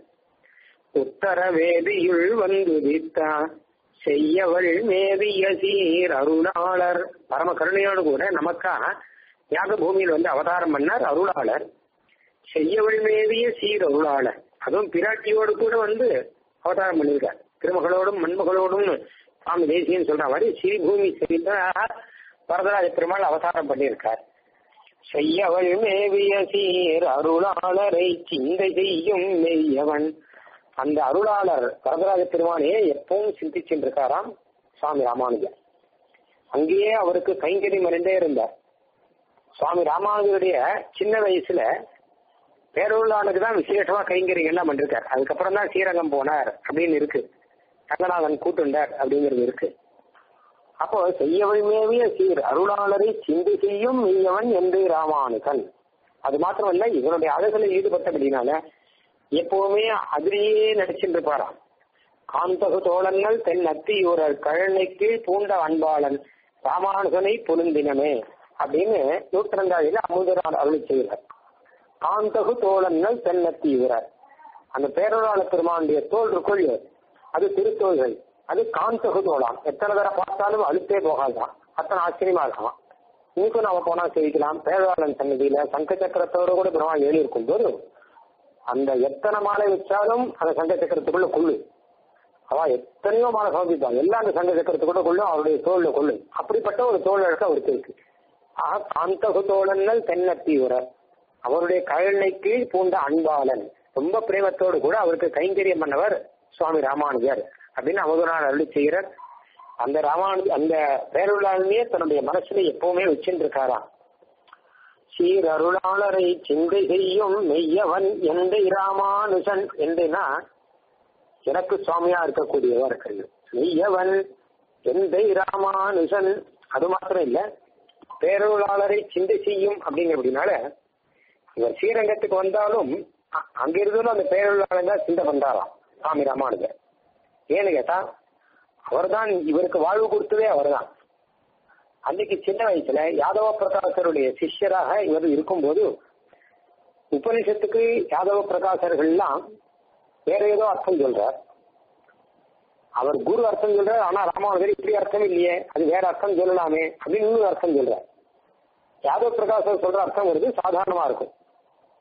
உத்தரவேதியுள் வந்துதித்தா செய்யவள் மேவிய சீர் அருளாளர் பரம கருணையோடு கூட நமக்காக யாக பூமியில் வந்து அவதாரம் பண்ணார் அருளாளர் செய்யவள் மேவிய சீர் அருளாளர் அதுவும் பிராட்டியோடு கூட வந்து அவதாரம் பண்ணியிருக்கார் திருமகளோடும் மண்மகளோடும் சுவாமி தேசியன்னு சொல்ற மாதிரி ஸ்ரீபூமி சரித்தாக வரதராஜ பெருமாள் அவதாரம் பண்ணியிருக்கார் செய்யவள் மேவிய சீர் அருளாளரை சிந்தை செய்யும் மெய்யவன் அந்த அருளாளர் வரதராஜ பெருமானையே எப்பவும் சிந்திச்சுட்டு இருக்காராம் சுவாமி ராமானுஜர் அங்கேயே அவருக்கு கைங்கறி மறைந்தே இருந்தார் சுவாமி ராமானுஜருடைய சின்ன வயசுல பேரருளாளுக்கு தான் விசேஷமா கைங்கரிகள்லாம் பண்ணிருக்கார் அதுக்கப்புறம் தான் ஸ்ரீரங்கம் போனார் அப்படின்னு இருக்கு ரங்கநாதன் கூட்டுண்டார் அப்படிங்கிறது இருக்கு அப்போ செய்யவள் மேவிய சீர் அருளாளரை சிந்தி செய்யும் மெய்யவன் என்று ராமானுகன் அது மாத்திரமல்ல இவருடைய அழகுல ஈடுபட்டபடினால எப்பவுமே அதிலேயே நடிச்சுட்டு இருப்பாராம் காந்தகு தோழங்கள் தென் அத்தியூரர் கழனைக்கு பூண்ட அன்பாளன் ராமானுகனை பொருந்தினமே அப்படின்னு நூற்றந்தாழில அமுதரால் அருள் செய்கிறார் காந்தகு தோழன்கள் தென் அத்தியூரர் அந்த பேரொருளாள பெருமானுடைய தோல் இருக்குள் அது திருத்தோள்கள் அது காந்தகு தோளாம் எத்தனை தடவை பார்த்தாலும் அழுத்தே போகாதான் அத்தனை ஆச்சரியமா இருக்கலாம் இன்னைக்கும் நாம போனா செய்திக்கலாம் பேரவாளன் சன்னதியில சங்க சக்கரத்தோட கூட பெருமாள் ஏறி இருக்கும் போது அந்த எத்தனை மாலை வச்சாலும் அந்த சங்க சக்கரத்துக்குள்ள கொள்ளு அவ எத்தனையோ மாலை சமர்ப்பிப்பாங்க எல்லாம் அந்த சங்க சக்கரத்துக்குள்ள கொள்ளும் அவருடைய தோல்ல கொள்ளும் அப்படிப்பட்ட ஒரு தோல் அழகு அவருக்கு இருக்கு ஆக காந்தகு தோழன்கள் தென்னத்தீவிரர் அவருடைய கழனை கீழ் பூண்ட அன்பாளன் ரொம்ப பிரேமத்தோடு கூட அவருக்கு கைங்கரியம் பண்ணவர் சுவாமி ராமானுஜர் அப்படின்னு அவதூறான அருளி செய்கிறார் அந்த ராமானு அந்த பேருளாளனையே தன்னுடைய மனசுல எப்பவுமே வச்சுட்டு இருக்காராம் சீர் அருளாளரை சிந்தை செய்யும் மெய்யவன் எந்தை ராமானுஜன் என்றுனா எனக்கு சுவாமியா இருக்கக்கூடியவர் மெய்யவன் எந்தை ராமானுஜன் அது மாத்திரம் இல்ல பேரருளாளரை சிந்தை செய்யும் அப்படிங்கிறதுனால இவர் ஸ்ரீரங்கத்துக்கு வந்தாலும் அங்க இருந்தாலும் அந்த பேரருளாளர் தான் சிந்தை பண்றாராம் சுவாமி ராமானுஜர் ஏன்னு கேட்டா அவர்தான் இவருக்கு வாழ்வு கொடுத்ததே அவர்தான் அன்னைக்கு சின்ன வயசுல யாதவ பிரகாசருடைய சிஷ்யராக இவர் இருக்கும்போது உபனிஷத்துக்கு யாதவ பிரகாசர்கள்லாம் வேற ஏதோ அர்த்தம் சொல்றார் அவர் குரு அர்த்தம் சொல்றார் ஆனா ராமானுஜர் இப்படி அர்த்தம் இல்லையே அது வேற அர்த்தம் சொல்லலாமே அப்படின்னு இன்னொரு அர்த்தம் சொல்றார் யாதவ பிரகாசர் சொல்ற அர்த்தம் வருது சாதாரணமா இருக்கும்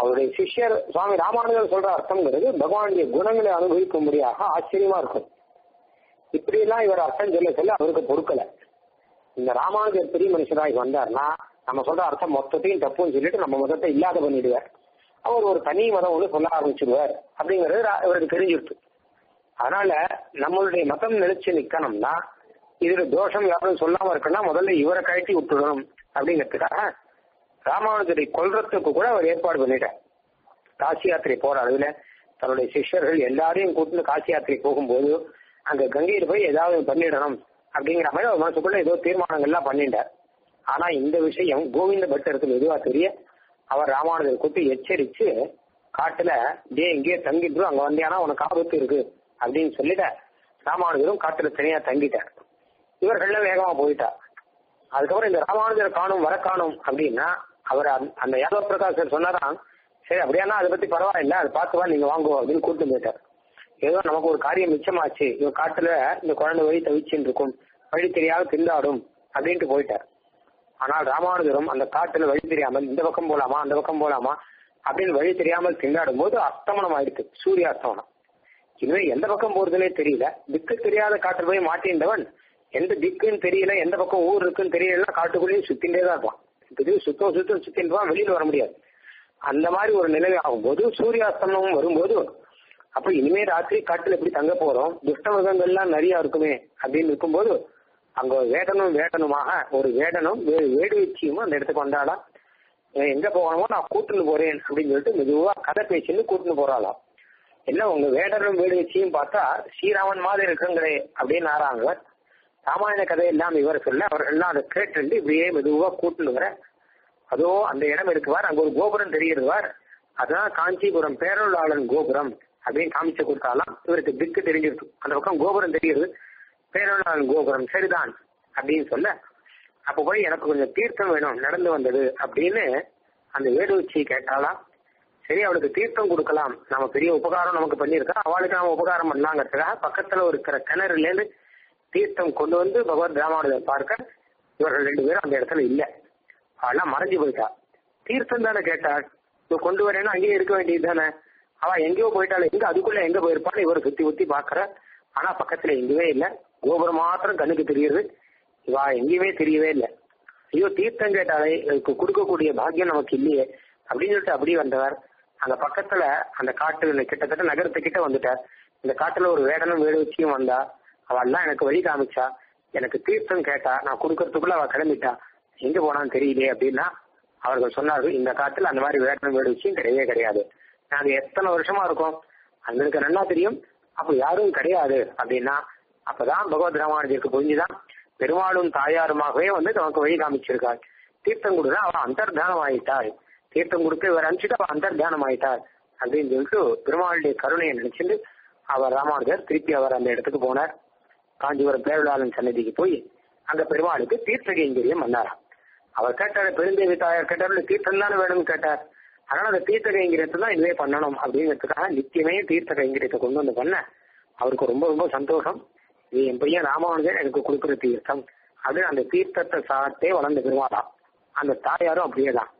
அவருடைய சிஷ்யர் சுவாமி ராமானுஜர் சொல்ற அர்த்தம்ங்கிறது பகவானுடைய குணங்களை அனுபவிக்கும்படியாக ஆச்சரியமா இருக்கும் இப்படியெல்லாம் இவர் அர்த்தம் சொல்ல சொல்ல அவருக்கு பொறுக்கல இந்த ராமானுஜர் பெரிய மனுஷராகி வந்தார்னா நம்ம சொல்ற அர்த்தம் மொத்தத்தையும் தப்புன்னு சொல்லிட்டு நம்ம மதத்தை இல்லாத பண்ணிடுவார் அவர் ஒரு தனி மதம் ஒன்று சொல்ல ஆரம்பிச்சிடுவார் அப்படிங்கிறது ரா- இவருக்கு தெரிஞ்சிருக்கு அதனால நம்மளுடைய மதம் நிலைச்சு நிக்கணும்னா இதுல தோஷம் யாரும் சொல்லாம இருக்குன்னா முதல்ல இவரை கழட்டி விட்டுடணும் அப்படிங்கிறதுக்காக ராமானுஜரை கொல்றதுக்கு கூட அவர் ஏற்பாடு பண்ணிட்டார் காசி யாத்திரை போற அளவுல தன்னுடைய சிஷ்யர்கள் எல்லாரையும் கூட்டிட்டு காசி யாத்திரை போகும்போது அங்க கங்கையில போய் ஏதாவது பண்ணிடணும் அப்படிங்கிற மாதிரி அவர் மனசுக்குள்ள ஏதோ தீர்மானங்கள்லாம் பண்ணிட்டார் ஆனா இந்த விஷயம் கோவிந்த பட்டருக்கு எதுவா தெரிய அவர் ராமானுஜர் கூட்டி எச்சரிச்சு காட்டுல டே இங்கேயே தங்கிட்டு அங்க வந்தியானா உனக்கு ஆபத்து இருக்கு அப்படின்னு சொல்லிட்ட ராமானுஜரும் காட்டுல தனியா தங்கிட்டார் இவர்கள்லாம் வேகமா போயிட்டார் அதுக்கப்புறம் இந்த ராமானுஜர் காணும் வர காணும் அப்படின்னா அவர் அந்த- அந்த யாதவ பிரகாசர் சொன்னாராம் சரி அப்படியானா அதை பத்தி பரவாயில்ல அதை பார்த்துவா நீங்க வாங்குவோம் அப்படின்னு கூட்டு போயிட்டார் ஏதோ நமக்கு ஒரு காரியம் மிச்சமாச்சு இவன் காட்டுல இந்த குழந்தை வழி தவிச்சுன்னு இருக்கும் வழி தெரியாத திண்டாடும் அப்படின்ட்டு போயிட்டார் ஆனால் ராமானுஜரும் அந்த காட்டுல வழி தெரியாமல் இந்த பக்கம் போலாமா அந்த பக்கம் போலாமா அப்படின்னு வழி தெரியாமல் திண்டாடும் போது அஸ்தமனம் ஆயிடுச்சு சூரிய அஸ்தமனம் இனிமே எந்த பக்கம் போறதுனே தெரியல திக்கு தெரியாத காட்டுல போய் மாட்டின்றவன் எந்த திக்குன்னு தெரியல எந்த பக்கம் ஊர் இருக்குன்னு தெரியல காட்டுக்குள்ளேயே சுத்தின்றே தான் இருப்பான் திடீர்னு சுத்தம் சுத்தம் சுத்தின்றான் வெளியில வர முடியாது அந்த மாதிரி ஒரு நிலை ஆகும்போது சூரியாஸ்தமனம் வரும்போது அப்ப இனிமே ராத்திரி காட்டுல எப்படி தங்க போறோம் துஷ்ட மிருகங்கள்லாம் நிறைய இருக்குமே அப்படின்னு இருக்கும்போது அங்க வேடனும் வேடனுமாக ஒரு வேடனும் வே- வேடு வச்சியும் அந்த இடத்துக்கு வந்தாலாம் இவன் எங்க போகணுமோ நான் கூட்டுன்னு போறேன் அப்படின்னு சொல்லிட்டு மெதுவா கதை பேசின்னு கூட்டுன்னு போறாளாம் என்ன உங்க வேடரும் வேடு வச்சியும் பார்த்தா ஸ்ரீராமன் மாதிரி இருக்குங்களே அப்படின்னு ஆறாங்க ராமாயண கதையெல்லாம் இவர் சொல்ல அவர்கள்லாம் அதை கேட்டு இப்படியே மெதுவா கூட்டுன்னு வர அதோ அந்த இடம் இருக்குவார் அங்க ஒரு கோபுரம் தெரிகிறதுவார் அதான் காஞ்சிபுரம் பேரொருளாளன் கோபுரம் அப்படின்னு காமிச்சு கொடுத்தாலாம் இவருக்கு திக்கு தெரிஞ்சிருக்கு அந்த பக்கம் கோபுரம் தெரியுது பேரொருளாளன் கோபுரம் சரிதான் அப்படின்னு சொல்ல அப்ப போய் எனக்கு கொஞ்சம் தீர்த்தம் வேணும் நடந்து வந்தது அப்படின்னு அந்த வேடுவச்சி கேட்டாலாம் சரி அவளுக்கு தீர்த்தம் கொடுக்கலாம் நம்ம பெரிய உபகாரம் நமக்கு பண்ணியிருக்கா அவளுக்கு நாம உபகாரம் பண்ணலாங்கிறதுக்காக பக்கத்துல இருக்கிற கிணறுல இருந்து தீர்த்தம் கொண்டு வந்து பகவத் ராமானுஜர் பார்க்க இவர்கள் ரெண்டு பேரும் அந்த இடத்துல இல்ல அவெல்லாம் மறைஞ்சு போயிட்டா தீர்த்தம் தானே கேட்டாள் இப்போ கொண்டு வரேன்னா அங்கேயே இருக்க வேண்டியது தானே அவ எங்கேயோ போயிட்டாள் எங்க அதுக்குள்ள எங்க போயிருப்பான்னு இவர் சுத்தி சுத்தி பாக்குற ஆனா பக்கத்துல எங்கேயுமே இல்ல கோபுரம் மாத்திரம் கண்ணுக்கு தெரியுது இவா எங்கேயுமே தெரியவே இல்லை ஐயோ தீர்த்தம் கேட்டாலே இதுக்கு கொடுக்கக்கூடிய பாக்கியம் நமக்கு இல்லையே அப்படின்னு சொல்லிட்டு அப்படியே வந்தவர் அங்க பக்கத்துல அந்த காட்டு கிட்டத்தட்ட நகரத்துக்கிட்ட வந்துட்டார் இந்த காட்டுல ஒரு வேடனும் வேடு வச்சியும் வந்தா அவெல்லாம் எனக்கு வழி காமிச்சா எனக்கு தீர்த்தம் கேட்டா நான் கொடுக்கறதுக்குள்ள அவ கிளம்பிட்டா எங்க போனான்னு தெரியலையே அப்படின்னா அவர்கள் சொன்னார்கள் இந்த காட்டுல அந்த மாதிரி வேடனும் வேடு வச்சியும் கிடையவே கிடையாது நாங்க எத்தனை வருஷமா இருக்கோம் அங்களுக்கு நல்லா தெரியும் அப்ப யாரும் கிடையாது அப்படின்னா அப்பதான் பகவத் ராமானுஜருக்கு புரிஞ்சுதான் பெருமாளும் தாயாருமாகவே வந்து நமக்கு வழி காமிச்சிருக்காள் தீர்த்தம் கொடுத்தா அவன் அந்தர்தானம் ஆயிட்டாள் தீர்த்தம் கொடுத்து இவர் அனுப்பிச்சுட்டு அவன் அந்தர்தானம் ஆயிட்டாள் அப்படின்னு சொல்லிட்டு பெருமாளுடைய கருணையை நினைச்சிட்டு அவர் ராமானுஜர் திருப்பி அவர் அந்த இடத்துக்கு போனார் காஞ்சிபுரம் பேருளாளன் சன்னதிக்கு போய் அங்க பெருமாளுக்கு தீர்த்த கைங்கரியம் பண்ணாராம் அவர் கேட்டார் பெருந்தேவி தாயார் கேட்டார் தீர்த்தம் தானே வேணும்னு கேட்டார் அதனால அந்த தீர்த்த கைங்கரியத்தை தான் இதுவே பண்ணணும் அப்படிங்கிறதுக்காக நித்தியமே தீர்த்த கைங்கரியத்தை கொண்டு வந்து பண்ண அவருக்கு ரொம்ப ரொம்ப சந்தோஷம் இது என் பையன் ராமானுஜன் எனக்கு கொடுக்குற தீர்த்தம் அப்படின்னு அந்த தீர்த்தத்தை சாப்பிட்டே வளர்ந்த பெருமாளாம் அந்த தாயாரும் அப்படியே தான்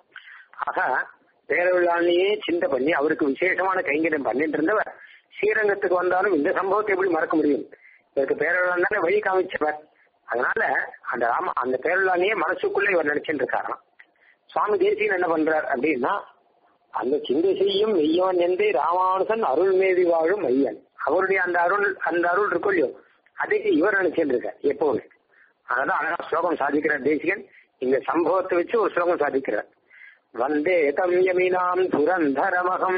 ஆக பேரவிழாலேயே சிந்தை பண்ணி அவருக்கு விசேஷமான கைங்கரியம் பண்ணிட்டு இருந்தவர் ஸ்ரீரங்கத்துக்கு வந்தாலும் இந்த சம்பவத்தை எப்படி மறக்க முடியும் இதற்கு பேரவிழா தானே வழி காமிச்சவர் அதனால அந்த ராம அந்த பேரவிழாலேயே மனசுக்குள்ள இவர் நினைச்சிட்டு இருக்காராம் சுவாமி தேசியன் என்ன பண்றார் அப்படின்னா அந்த சிந்தை செய்யும் மெய்யவன் என்றே ராமானுசன் அருள் மேவி வாழும் மையன் அவருடைய அந்த அருள் அந்த அருள் இருக்கும் இல்லையோ அதை இவர் நினைச்சிட்டு இருக்கார் எப்பவுமே அதனால அழகா ஸ்லோகம் சாதிக்கிறார் தேசிகன் இந்த சம்பவத்தை வச்சு ஒரு ஸ்லோகம் சாதிக்கிறார் வந்தே தம் யமினாம் துரந்தரமகம்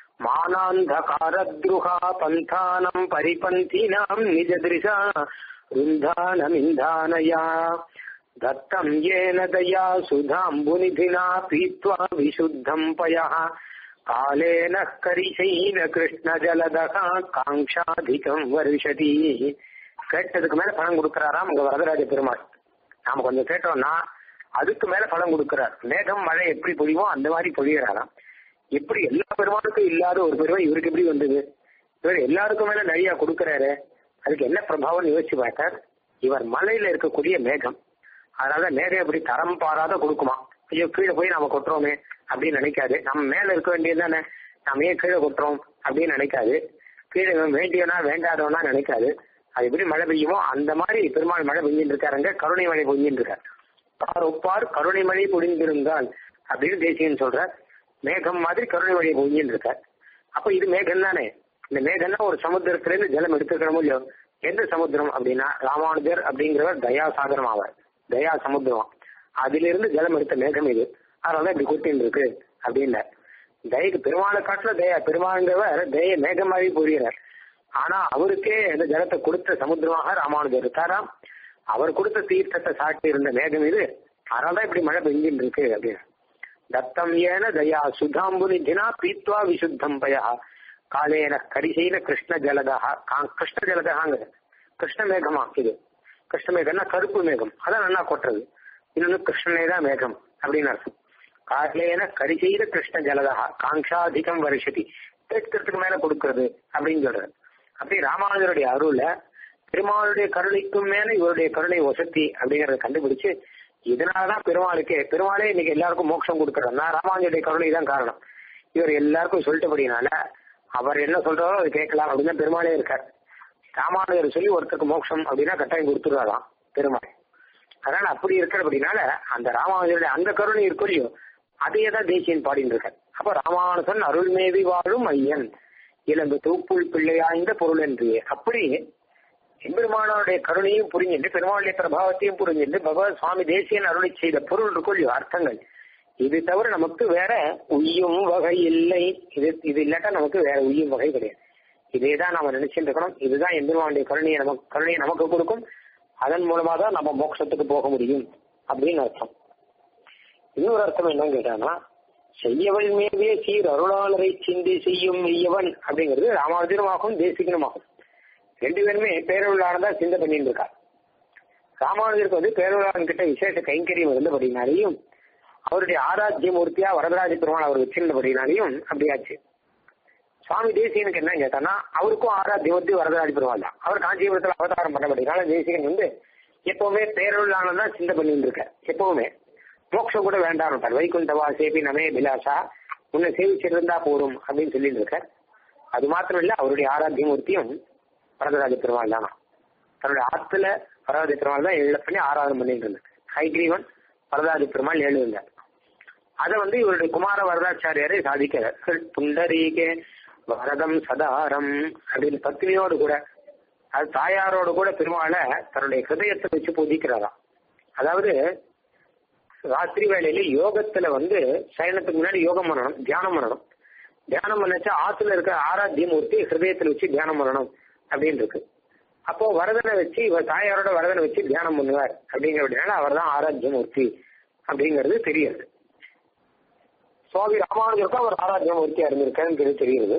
மானாந்தகாரத்ருஹா பந்தானம் பரிபந்தினாம் நிஜதிருஷா ருந்தானமிந்தானயா दत्तम् येन दया सुधाम्बुनिधिना पीत्वा विशुद्धम् पयः कालेन करिशैन कृष्णजलदः காங்காதிகம் வருஷதி கேட்டதுக்கு மேல பணம் கொடுக்கிறாராம் உங்க வரதராஜ பெருமாள் நாம கொஞ்சம் கேட்டோம்னா அதுக்கு மேல பணம் கொடுக்கிறார் மேகம் மழை எப்படி பொழியுமோ அந்த மாதிரி பொழிகிறாராம் எப்படி எல்லா பெருமாளுக்கும் இல்லாத ஒரு பெருமை இவருக்கு எப்படி வந்தது இவர் எல்லாருக்கும் மேல நிறைய கொடுக்கிறாரு அதுக்கு என்ன பிரபாவம் யோசிச்சு பார்த்தார் இவர் மலையில இருக்கக்கூடிய மேகம் அதனால மேகம் எப்படி தரம் பாராத கொடுக்குமா ஐயோ கீழே போய் நாம கொட்டுறோமே அப்படின்னு நினைக்காது நம்ம மேல இருக்க வேண்டியது தானே நம்ம ஏன் கீழே கொட்டுறோம் அப்படின்னு நினைக்காது கீழே இவன் வேண்டியவனா வேண்டாதவனா நினைக்காது அது எப்படி மழை பெய்யுமோ அந்த மாதிரி பெருமாள் மழை பெஞ்சிட்டு இருக்காருங்க கருணை மழை பொழிஞ்சிட்டு இருக்கார் பார் ஒப்பார் கருணை மழை பொழிந்திருந்தால் அப்படின்னு தேசியன் சொல்ற மேகம் மாதிரி கருணை மழை பொழிஞ்சிட்டு இருக்கார் அப்ப இது மேகம் தானே இந்த மேகம்னா ஒரு சமுத்திரத்திலிருந்து ஜலம் எடுத்துக்கணும் இல்லையோ எந்த சமுத்திரம் அப்படின்னா ராமானுஜர் அப்படிங்கிறவர் தயா சாகரம் ஆவார் தயா சமுத்திரம் அதிலிருந்து ஜலம் எடுத்த மேகம் இது அதனால இப்படி கொட்டின்னு இருக்கு அப்படின்னு தயக்கு பெருமாளை காட்டுல தயா பெருமாள்ங்கிறவர் தய மேகமாகவே புரிகிறார் ஆனா அவருக்கே இந்த ஜலத்தை கொடுத்த சமுத்திரமாக ராமானுஜர் இருக்காராம் அவர் கொடுத்த தீர்த்தத்தை சாட்டி இருந்த மேகம் இது அதனாலதான் இப்படி மழை பெஞ்சின்னு இருக்கு அப்படின்னு தத்தம் ஏன தயா சுதாம்பு நிதினா பீத்வா விசுத்தம் பயா காலேன கரிசைன கிருஷ்ண ஜலதா கிருஷ்ண ஜலதகாங்கிறது கிருஷ்ண மேகமா இது கிருஷ்ண மேகம்னா கருப்பு மேகம் அதான் நல்லா கொட்டுறது இன்னொன்னு கிருஷ்ணனே தான் மேகம் அப்படின்னு அர்த்தம் காலேன கரிசெய்த கிருஷ்ண ஜலதா காங்காதிகம் வருஷதி கேட்கறதுக்கு மேல கொடுக்கறது அப்படின்னு சொல்றது அப்படி ராமானுஜருடைய அருள பெருமாளுடைய கருணைக்கும் மேல இவருடைய கருணை வசதி அப்படிங்கறத கண்டுபிடிச்சு இதனாலதான் பெருமாளுக்கு பெருமாளே இன்னைக்கு எல்லாருக்கும் மோட்சம் கொடுக்கறதுனா ராமானுஜருடைய கருணை தான் காரணம் இவர் எல்லாருக்கும் சொல்லிட்டபடினால அவர் என்ன சொல்றாரோ அதை கேட்கலாம் அப்படின்னு பெருமாளே இருக்கார் ராமானுஜர் சொல்லி ஒருத்தருக்கு மோட்சம் அப்படின்னா கட்டாயம் கொடுத்துருவாராம் பெருமாள் அதனால அப்படி இருக்கிறபடினால அந்த ராமானுஜருடைய அந்த கருணை இருக்கும் இல்லையோ அதையே தான் தேசியன் பாடிட்டு இருக்கார் அப்ப ராமானுஜன் அருள்மேவி வாழும் ஐயன் இளங்கு தூப்புள் பிள்ளையாய்ந்த பொருள் என்று அப்படி எம்பெருமானோடைய கருணையும் புரிஞ்சுட்டு பெருமாளுடைய பிரபாவத்தையும் புரிஞ்சுட்டு பகவத் சுவாமி தேசியன் அருளை செய்த பொருள் இருக்கும் இல்லையோ அர்த்தங்கள் இது தவிர நமக்கு வேற உய்யும் வகை இல்லை இது இது இல்லாட்டா நமக்கு வேற உய்யும் வகை கிடையாது இதே தான் நாம நினைச்சுட்டு இருக்கணும் இதுதான் எம்பெருமானுடைய கருணையை நமக்கு கருணையை நமக்கு கொடுக்கும் அதன் மூலமா தான் நம்ம மோட்சத்துக்கு போக முடியும் அப்படின்னு அர்த்தம் இன்னொரு அர்த்தம் என்னன்னு கேட்டானா செய்யவள் மேவே சீர் அருளாளரை சிந்தி செய்யும் மெய்யவன் அப்படிங்கிறது ராமானுஜனமாகும் தேசிகனுமாகும் ரெண்டு பேருமே பேரருளாளன் தான் சிந்தை பண்ணிட்டு இருக்கா ராமானுஜருக்கு வந்து பேரருளாளன் கிட்ட விசேஷ கைங்கரியம் இருந்தபடினாலையும் அவருடைய ஆராத்திய மூர்த்தியா வரதராஜ பெருமாள் அவர் வச்சிருந்தபடினாலையும் அப்படியாச்சு சுவாமி தேசியனுக்கு என்ன கேட்டானா அவருக்கும் ஆராத்திய மூர்த்தி வரதராஜ பெருமாள் தான் அவர் காஞ்சிபுரத்தில் அவதாரம் பண்ணபடினால தேசிகன் வந்து எப்பவுமே பேரருளாளன் தான் சிந்தை பண்ணிட்டு இருக்க எப்பவுமே மோட்சம் கூட வேண்டாம் வைகுண்டவா சேபி நமே பிலாசா உன்னை சேவிச்சிருந்தா போரும் அப்படின்னு சொல்லிட்டு இருக்க அது மாத்திரம் இல்ல அவருடைய ஆராத்திய மூர்த்தியும் வரதராஜ பெருமாள் தானா தன்னுடைய ஆத்துல வரதராஜ பெருமாள் தான் எழுத பண்ணி ஆராதனை பண்ணிட்டு இருந்தார் ஹைகிரீவன் வரதராஜ பெருமாள் எழுதுங்க அதை வந்து இவருடைய குமார வரதாச்சாரியாரை சாதிக்கிறார் புண்டரீகே வரதம் சதாரம் அப்படின்னு பத்னியோடு கூட அது தாயாரோடு கூட பெருமாளை தன்னுடைய ஹிருதயத்தை வச்சு பூஜிக்கிறாராம் அதாவது ராத்திரி வேளையில யோகத்துல வந்து சயனத்துக்கு முன்னாடி யோகம் பண்ணணும் தியானம் பண்ணணும் தியானம் பண்ணச்சா ஆத்துல இருக்க ஆராத்திய மூர்த்தி ஹிருதயத்துல வச்சு தியானம் பண்ணணும் அப்படின்னு இருக்கு அப்போ வரதனை வச்சு இவர் தாயாரோட வரதனை வச்சு தியானம் பண்ணுவார் அப்படிங்கிறதுனால அவர் தான் ஆராத்திய மூர்த்தி அப்படிங்கிறது தெரியுது சுவாமி ராமானுஜருக்கும் அவர் ஆராத்திய மூர்த்தியா இருந்திருக்காருங்கிறது தெரியுது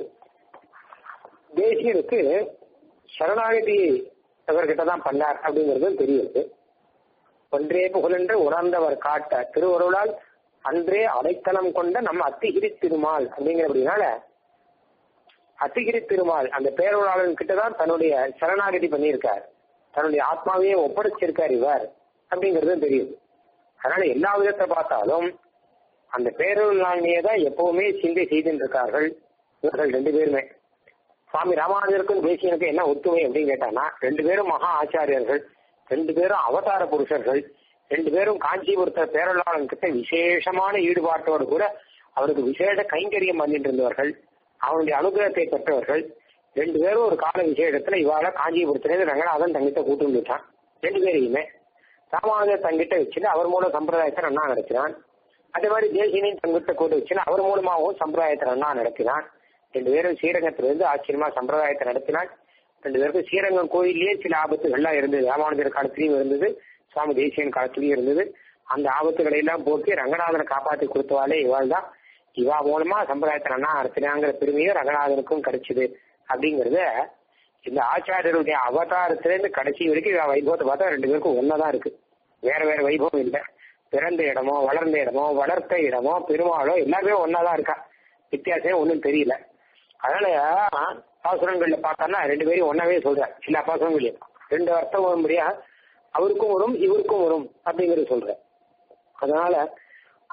தேசியனுக்கு சரணாகதி அவர்கிட்ட தான் பண்ணார் அப்படிங்கிறதும் தெரியுது ஒன்றே புகழென்று உணர்ந்தவர் காட்ட திருவருளால் அன்றே அடைக்கலம் கொண்ட நம்ம அத்திகிரி திருமால் அப்படிங்கிறபடினால அத்திகிரி திருமால் அந்த பேரொருளாளன் கிட்டதான் தன்னுடைய சரணாகதி பண்ணியிருக்கார் தன்னுடைய ஆத்மாவையே ஒப்படைச்சிருக்கார் இவர் அப்படிங்கிறதும் தெரியுது அதனால எல்லா விதத்தை பார்த்தாலும் அந்த பேரொருளாளியே தான் எப்பவுமே சிந்தை செய்துட்டு இருக்கார்கள் இவர்கள் ரெண்டு பேருமே சுவாமி ராமானுஜருக்கும் தேசியனுக்கும் என்ன ஒத்துமை அப்படின்னு கேட்டானா ரெண்டு பேரும் மகா ஆச்சாரியர்கள் ரெண்டு பேரும் அவதார புருஷர்கள் ரெண்டு பேரும் காஞ்சிபுரத்த பேரலாளன் கிட்ட விசேஷமான ஈடுபாட்டோடு கூட அவருக்கு விசேஷ கைங்கரியம் பண்ணிட்டு இருந்தவர்கள் அவனுடைய அனுகிரகத்தை பெற்றவர்கள் ரெண்டு பேரும் ஒரு கால விசேஷத்துல இவாள காஞ்சிபுரத்திலிருந்து ரங்கநாதன் தங்கிட்ட கூட்டு வந்துட்டான் ரெண்டு பேரையுமே ராமானுஜர் தங்கிட்ட வச்சுட்டு அவர் மூலம் சம்பிரதாயத்தை அண்ணா நடத்தினான் அதே மாதிரி தேசியனையும் தங்கிட்ட கூட்டு வச்சுட்டு அவர் மூலமாகவும் சம்பிரதாயத்தை அண்ணா நடத்தினான் ரெண்டு பேரும் ஸ்ரீரங்கத்திலிருந்து ஆச்சரியமா சம்பிரதாயத்தை நடத்தினான் ரெண்டு பேருக்கும் ஸ்ரீரங்கம் கோயிலே சில ஆபத்துகள்லாம் இருந்தது ராமானுஜர் காலத்திலையும் இருந்தது சுவாமி தேசியன் காலத்திலையும் இருந்தது அந்த ஆபத்துகளை எல்லாம் போக்கி ரங்கநாதனை காப்பாற்றி கொடுத்தவாலே இவாள் தான் இவா மூலமா சம்பிரதாயத்தை அண்ணா நடத்தினாங்கிற பெருமையும் ரங்கநாதனுக்கும் கிடைச்சது அப்படிங்கறத இந்த ஆச்சாரியருடைய அவதாரத்திலிருந்து கடைசி வரைக்கும் இவ வைபவத்தை பார்த்தா ரெண்டு பேருக்கும் ஒன்னதான் இருக்கு வேற வேற வைபவம் இல்லை பிறந்த இடமோ வளர்ந்த இடமோ வளர்த்த இடமோ பெருமாளோ எல்லாமே ஒன்னாதான் இருக்கா வித்தியாசமே ஒன்றும் தெரியல அதனால பாசுரங்கள்ல பார்த்தோம்னா ரெண்டு பேரும் ஒன்னாவே சொல்ற சில பாசுரங்களையும் ரெண்டு அர்த்தம் வரும்படியா அவருக்கும் வரும் இவருக்கும் வரும் அப்படிங்கறது சொல்ற அதனால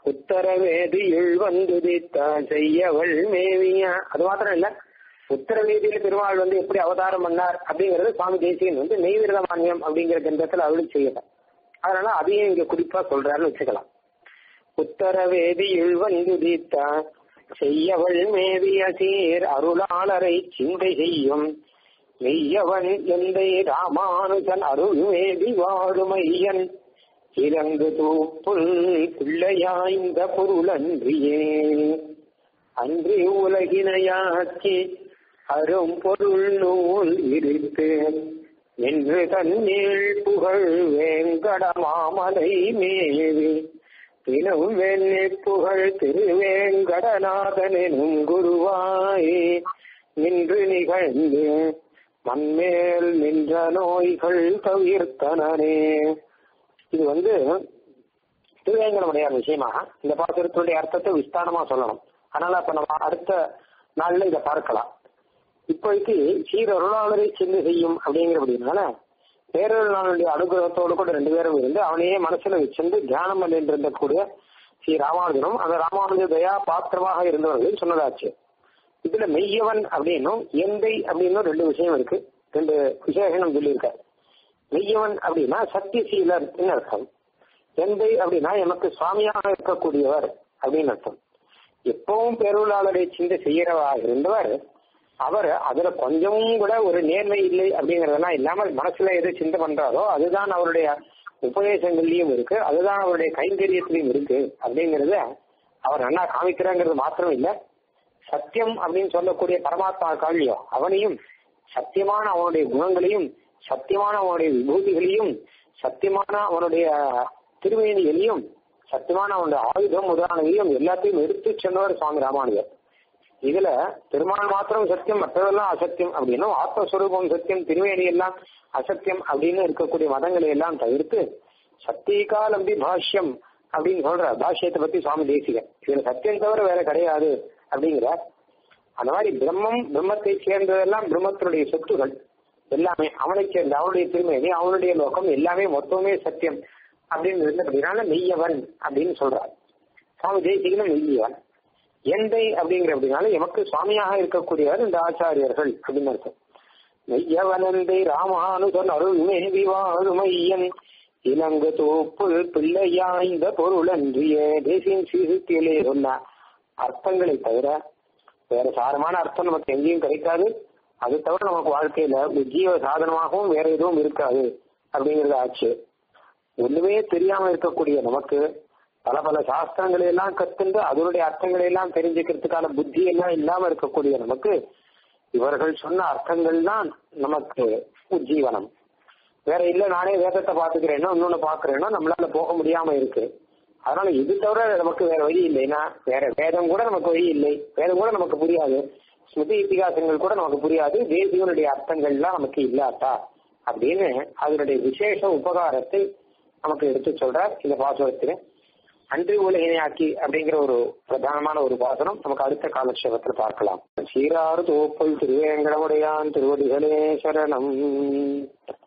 உத்தரவேதியுள் வந்துதித்த செய்யவள் மேவிய அது மாத்திரம் இல்ல உத்தரவேதியில பெருமாள் வந்து எப்படி அவதாரம் பண்ணார் அப்படிங்கறது சுவாமி தேசியன் வந்து நெய்விரத மானியம் அப்படிங்கிற கிரந்தத்துல அருள் செய்யல அதனால அதையும் இங்க குறிப்பா சொல்றாருன்னு வச்சுக்கலாம் உத்தரவேதியுள் வந்துதித்த செய்யவள் மேவிய சீர் அருளாளரை சிந்தை செய்யும் மெய்யவன் எந்தை ராமானுஜன் அருள் மேவி வாழுமையன் இறங்கு தூப்புள் பிள்ளையாய்ந்த பொருளன்றியே அன்றி உலகினையாக்கி அரும் பொருள் நூல் விரித்து நின்று தன்னீள் புகழ் வேங்கடமாமலை மேவி தினம் வெண்ணி புகழ் திருவேங்கடநாதனும் குருவாயே நின்று நிகழ்ந்து மண்மேல் நின்ற நோய்கள் தவிர்த்தனே இது வந்து திருவேங்கடமுடையார் விஷயமாக இந்த பாசுரத்தினுடைய அர்த்தத்தை விஸ்தாரமா சொல்லணும் அதனால அப்ப நம்ம அடுத்த நாள்ல இதை பார்க்கலாம் இப்போதைக்கு சீரருளாளரை சென்று செய்யும் அப்படிங்கிறபடினால பேரருளாளனுடைய அனுகிரகத்தோடு கூட ரெண்டு பேரும் இருந்து அவனையே மனசுல வச்சிருந்து தியானம் பண்ணிட்டு இருந்தக்கூடிய ஸ்ரீ ராமானுஜனும் அந்த ராமானுஜ தயா பாத்திரமாக இருந்தவர்கள் சொன்னதாச்சு இதுல மெய்யவன் அப்படின்னும் எந்தை அப்படின்னும் ரெண்டு விஷயம் இருக்கு ரெண்டு விசேஷனம் சொல்லியிருக்காரு மெய்யவன் அப்படின்னா சத்தியசீலர் அர்த்தம் எந்தை அப்படின்னா எமக்கு சுவாமியாக இருக்கக்கூடியவர் அப்படின்னு அர்த்தம் எப்பவும் பேருளாளரை சிந்தை செய்யறவா இருந்தவர் அவர் அதுல கொஞ்சமும் கூட ஒரு நேர்மை இல்லை அப்படிங்கறதெல்லாம் இல்லாமல் மனசுல எது சிந்தை பண்றாரோ அதுதான் அவருடைய உபதேசங்கள்லயும் இருக்கு அதுதான் அவருடைய கைங்கரியத்திலையும் இருக்கு அப்படிங்கறத அவர் நல்லா காமிக்கிறாங்கிறது மாத்திரம் இல்ல சத்தியம் அப்படின்னு சொல்லக்கூடிய பரமாத்மா காளியோ அவனையும் சத்தியமான அவனுடைய குணங்களையும் சத்தியமான அவனுடைய விபூதிகளையும் சத்தியமான அவனுடைய திருவேணிகளையும் சத்தியமான அவனுடைய ஆயுதம் முதலானவையும் எல்லாத்தையும் எடுத்து சென்றவர் சுவாமி ராமானுஜர் இதுல பெருமாள் மாத்திரம் சத்தியம் மற்றதெல்லாம் அசத்தியம் அப்படின்னும் ஆத்மஸ்வரூபம் சத்தியம் திருவேணி எல்லாம் அசத்தியம் அப்படின்னு இருக்கக்கூடிய மதங்களை எல்லாம் தவிர்த்து சத்தியகால் அப்படி பாஷ்யம் அப்படின்னு சொல்ற பாஷ்யத்தை பத்தி சுவாமி தேசிகன் இதுல சத்தியம் தவிர வேற கிடையாது அப்படிங்கிற அந்த மாதிரி பிரம்மம் பிரம்மத்தை சேர்ந்ததெல்லாம் பிரம்மத்தினுடைய சொத்துகள் எல்லாமே அவனை சேர்ந்த அவனுடைய திருமேனி அவனுடைய லோகம் எல்லாமே மொத்தமே சத்தியம் அப்படின்னு இருந்தபடினால மெய்யவன் அப்படின்னு சொல்றார் சுவாமி தேசிகனும் மெய்யவன் எந்தை அப்படிங்கிற அப்படின்னால எமக்கு சுவாமியாக இருக்கக்கூடியவர் இந்த ஆச்சாரியர்கள் அப்படின்னு அர்த்தம் மெய்யவனந்தை ராமானுஜன் அருள் மேவி வாழுமையன் இலங்கு தோப்புள் பிள்ளையாய்ந்த பொருள் அன்றிய தேசியம் சீர்தியிலே சொன்ன அர்த்தங்களை தவிர வேற சாரமான அர்த்தம் நமக்கு எங்கேயும் கிடைக்காது அது தவிர நமக்கு வாழ்க்கையில ஜீவ சாதனமாகவும் வேற எதுவும் இருக்காது அப்படிங்கறது ஆச்சு ஒண்ணுமே தெரியாம இருக்கக்கூடிய நமக்கு பல பல சாஸ்திரங்களை எல்லாம் கத்துண்டு அதனுடைய அர்த்தங்களை எல்லாம் தெரிஞ்சுக்கிறதுக்கான புத்தி எல்லாம் இல்லாம இருக்கக்கூடிய நமக்கு இவர்கள் சொன்ன அர்த்தங்கள் தான் நமக்கு உஜ்ஜீவனம் வேற இல்ல நானே வேதத்தை பாத்துக்கிறேனோ இன்னொன்னு பாக்குறேனோ நம்மளால போக முடியாம இருக்கு அதனால இது தவிர நமக்கு வேற வழி இல்லைன்னா வேற வேதம் கூட நமக்கு வழி இல்லை வேதம் கூட நமக்கு புரியாது ஸ்மிருதி இத்திகாசங்கள் கூட நமக்கு புரியாது தேசியனுடைய அர்த்தங்கள்லாம் நமக்கு இல்லாட்டா அப்படின்னு அதனுடைய விசேஷ உபகாரத்தை நமக்கு எடுத்து சொல்றார் இந்த பாசுரத்திலே அன்றி உலகினையாக்கி அப்படிங்கிற ஒரு பிரதானமான ஒரு பாசனம் நமக்கு அடுத்த காலக்ஷேபத்தில் பார்க்கலாம் சீராறு தோப்பல் திருவேங்கடமுடையான் திருவடிகளே சரணம்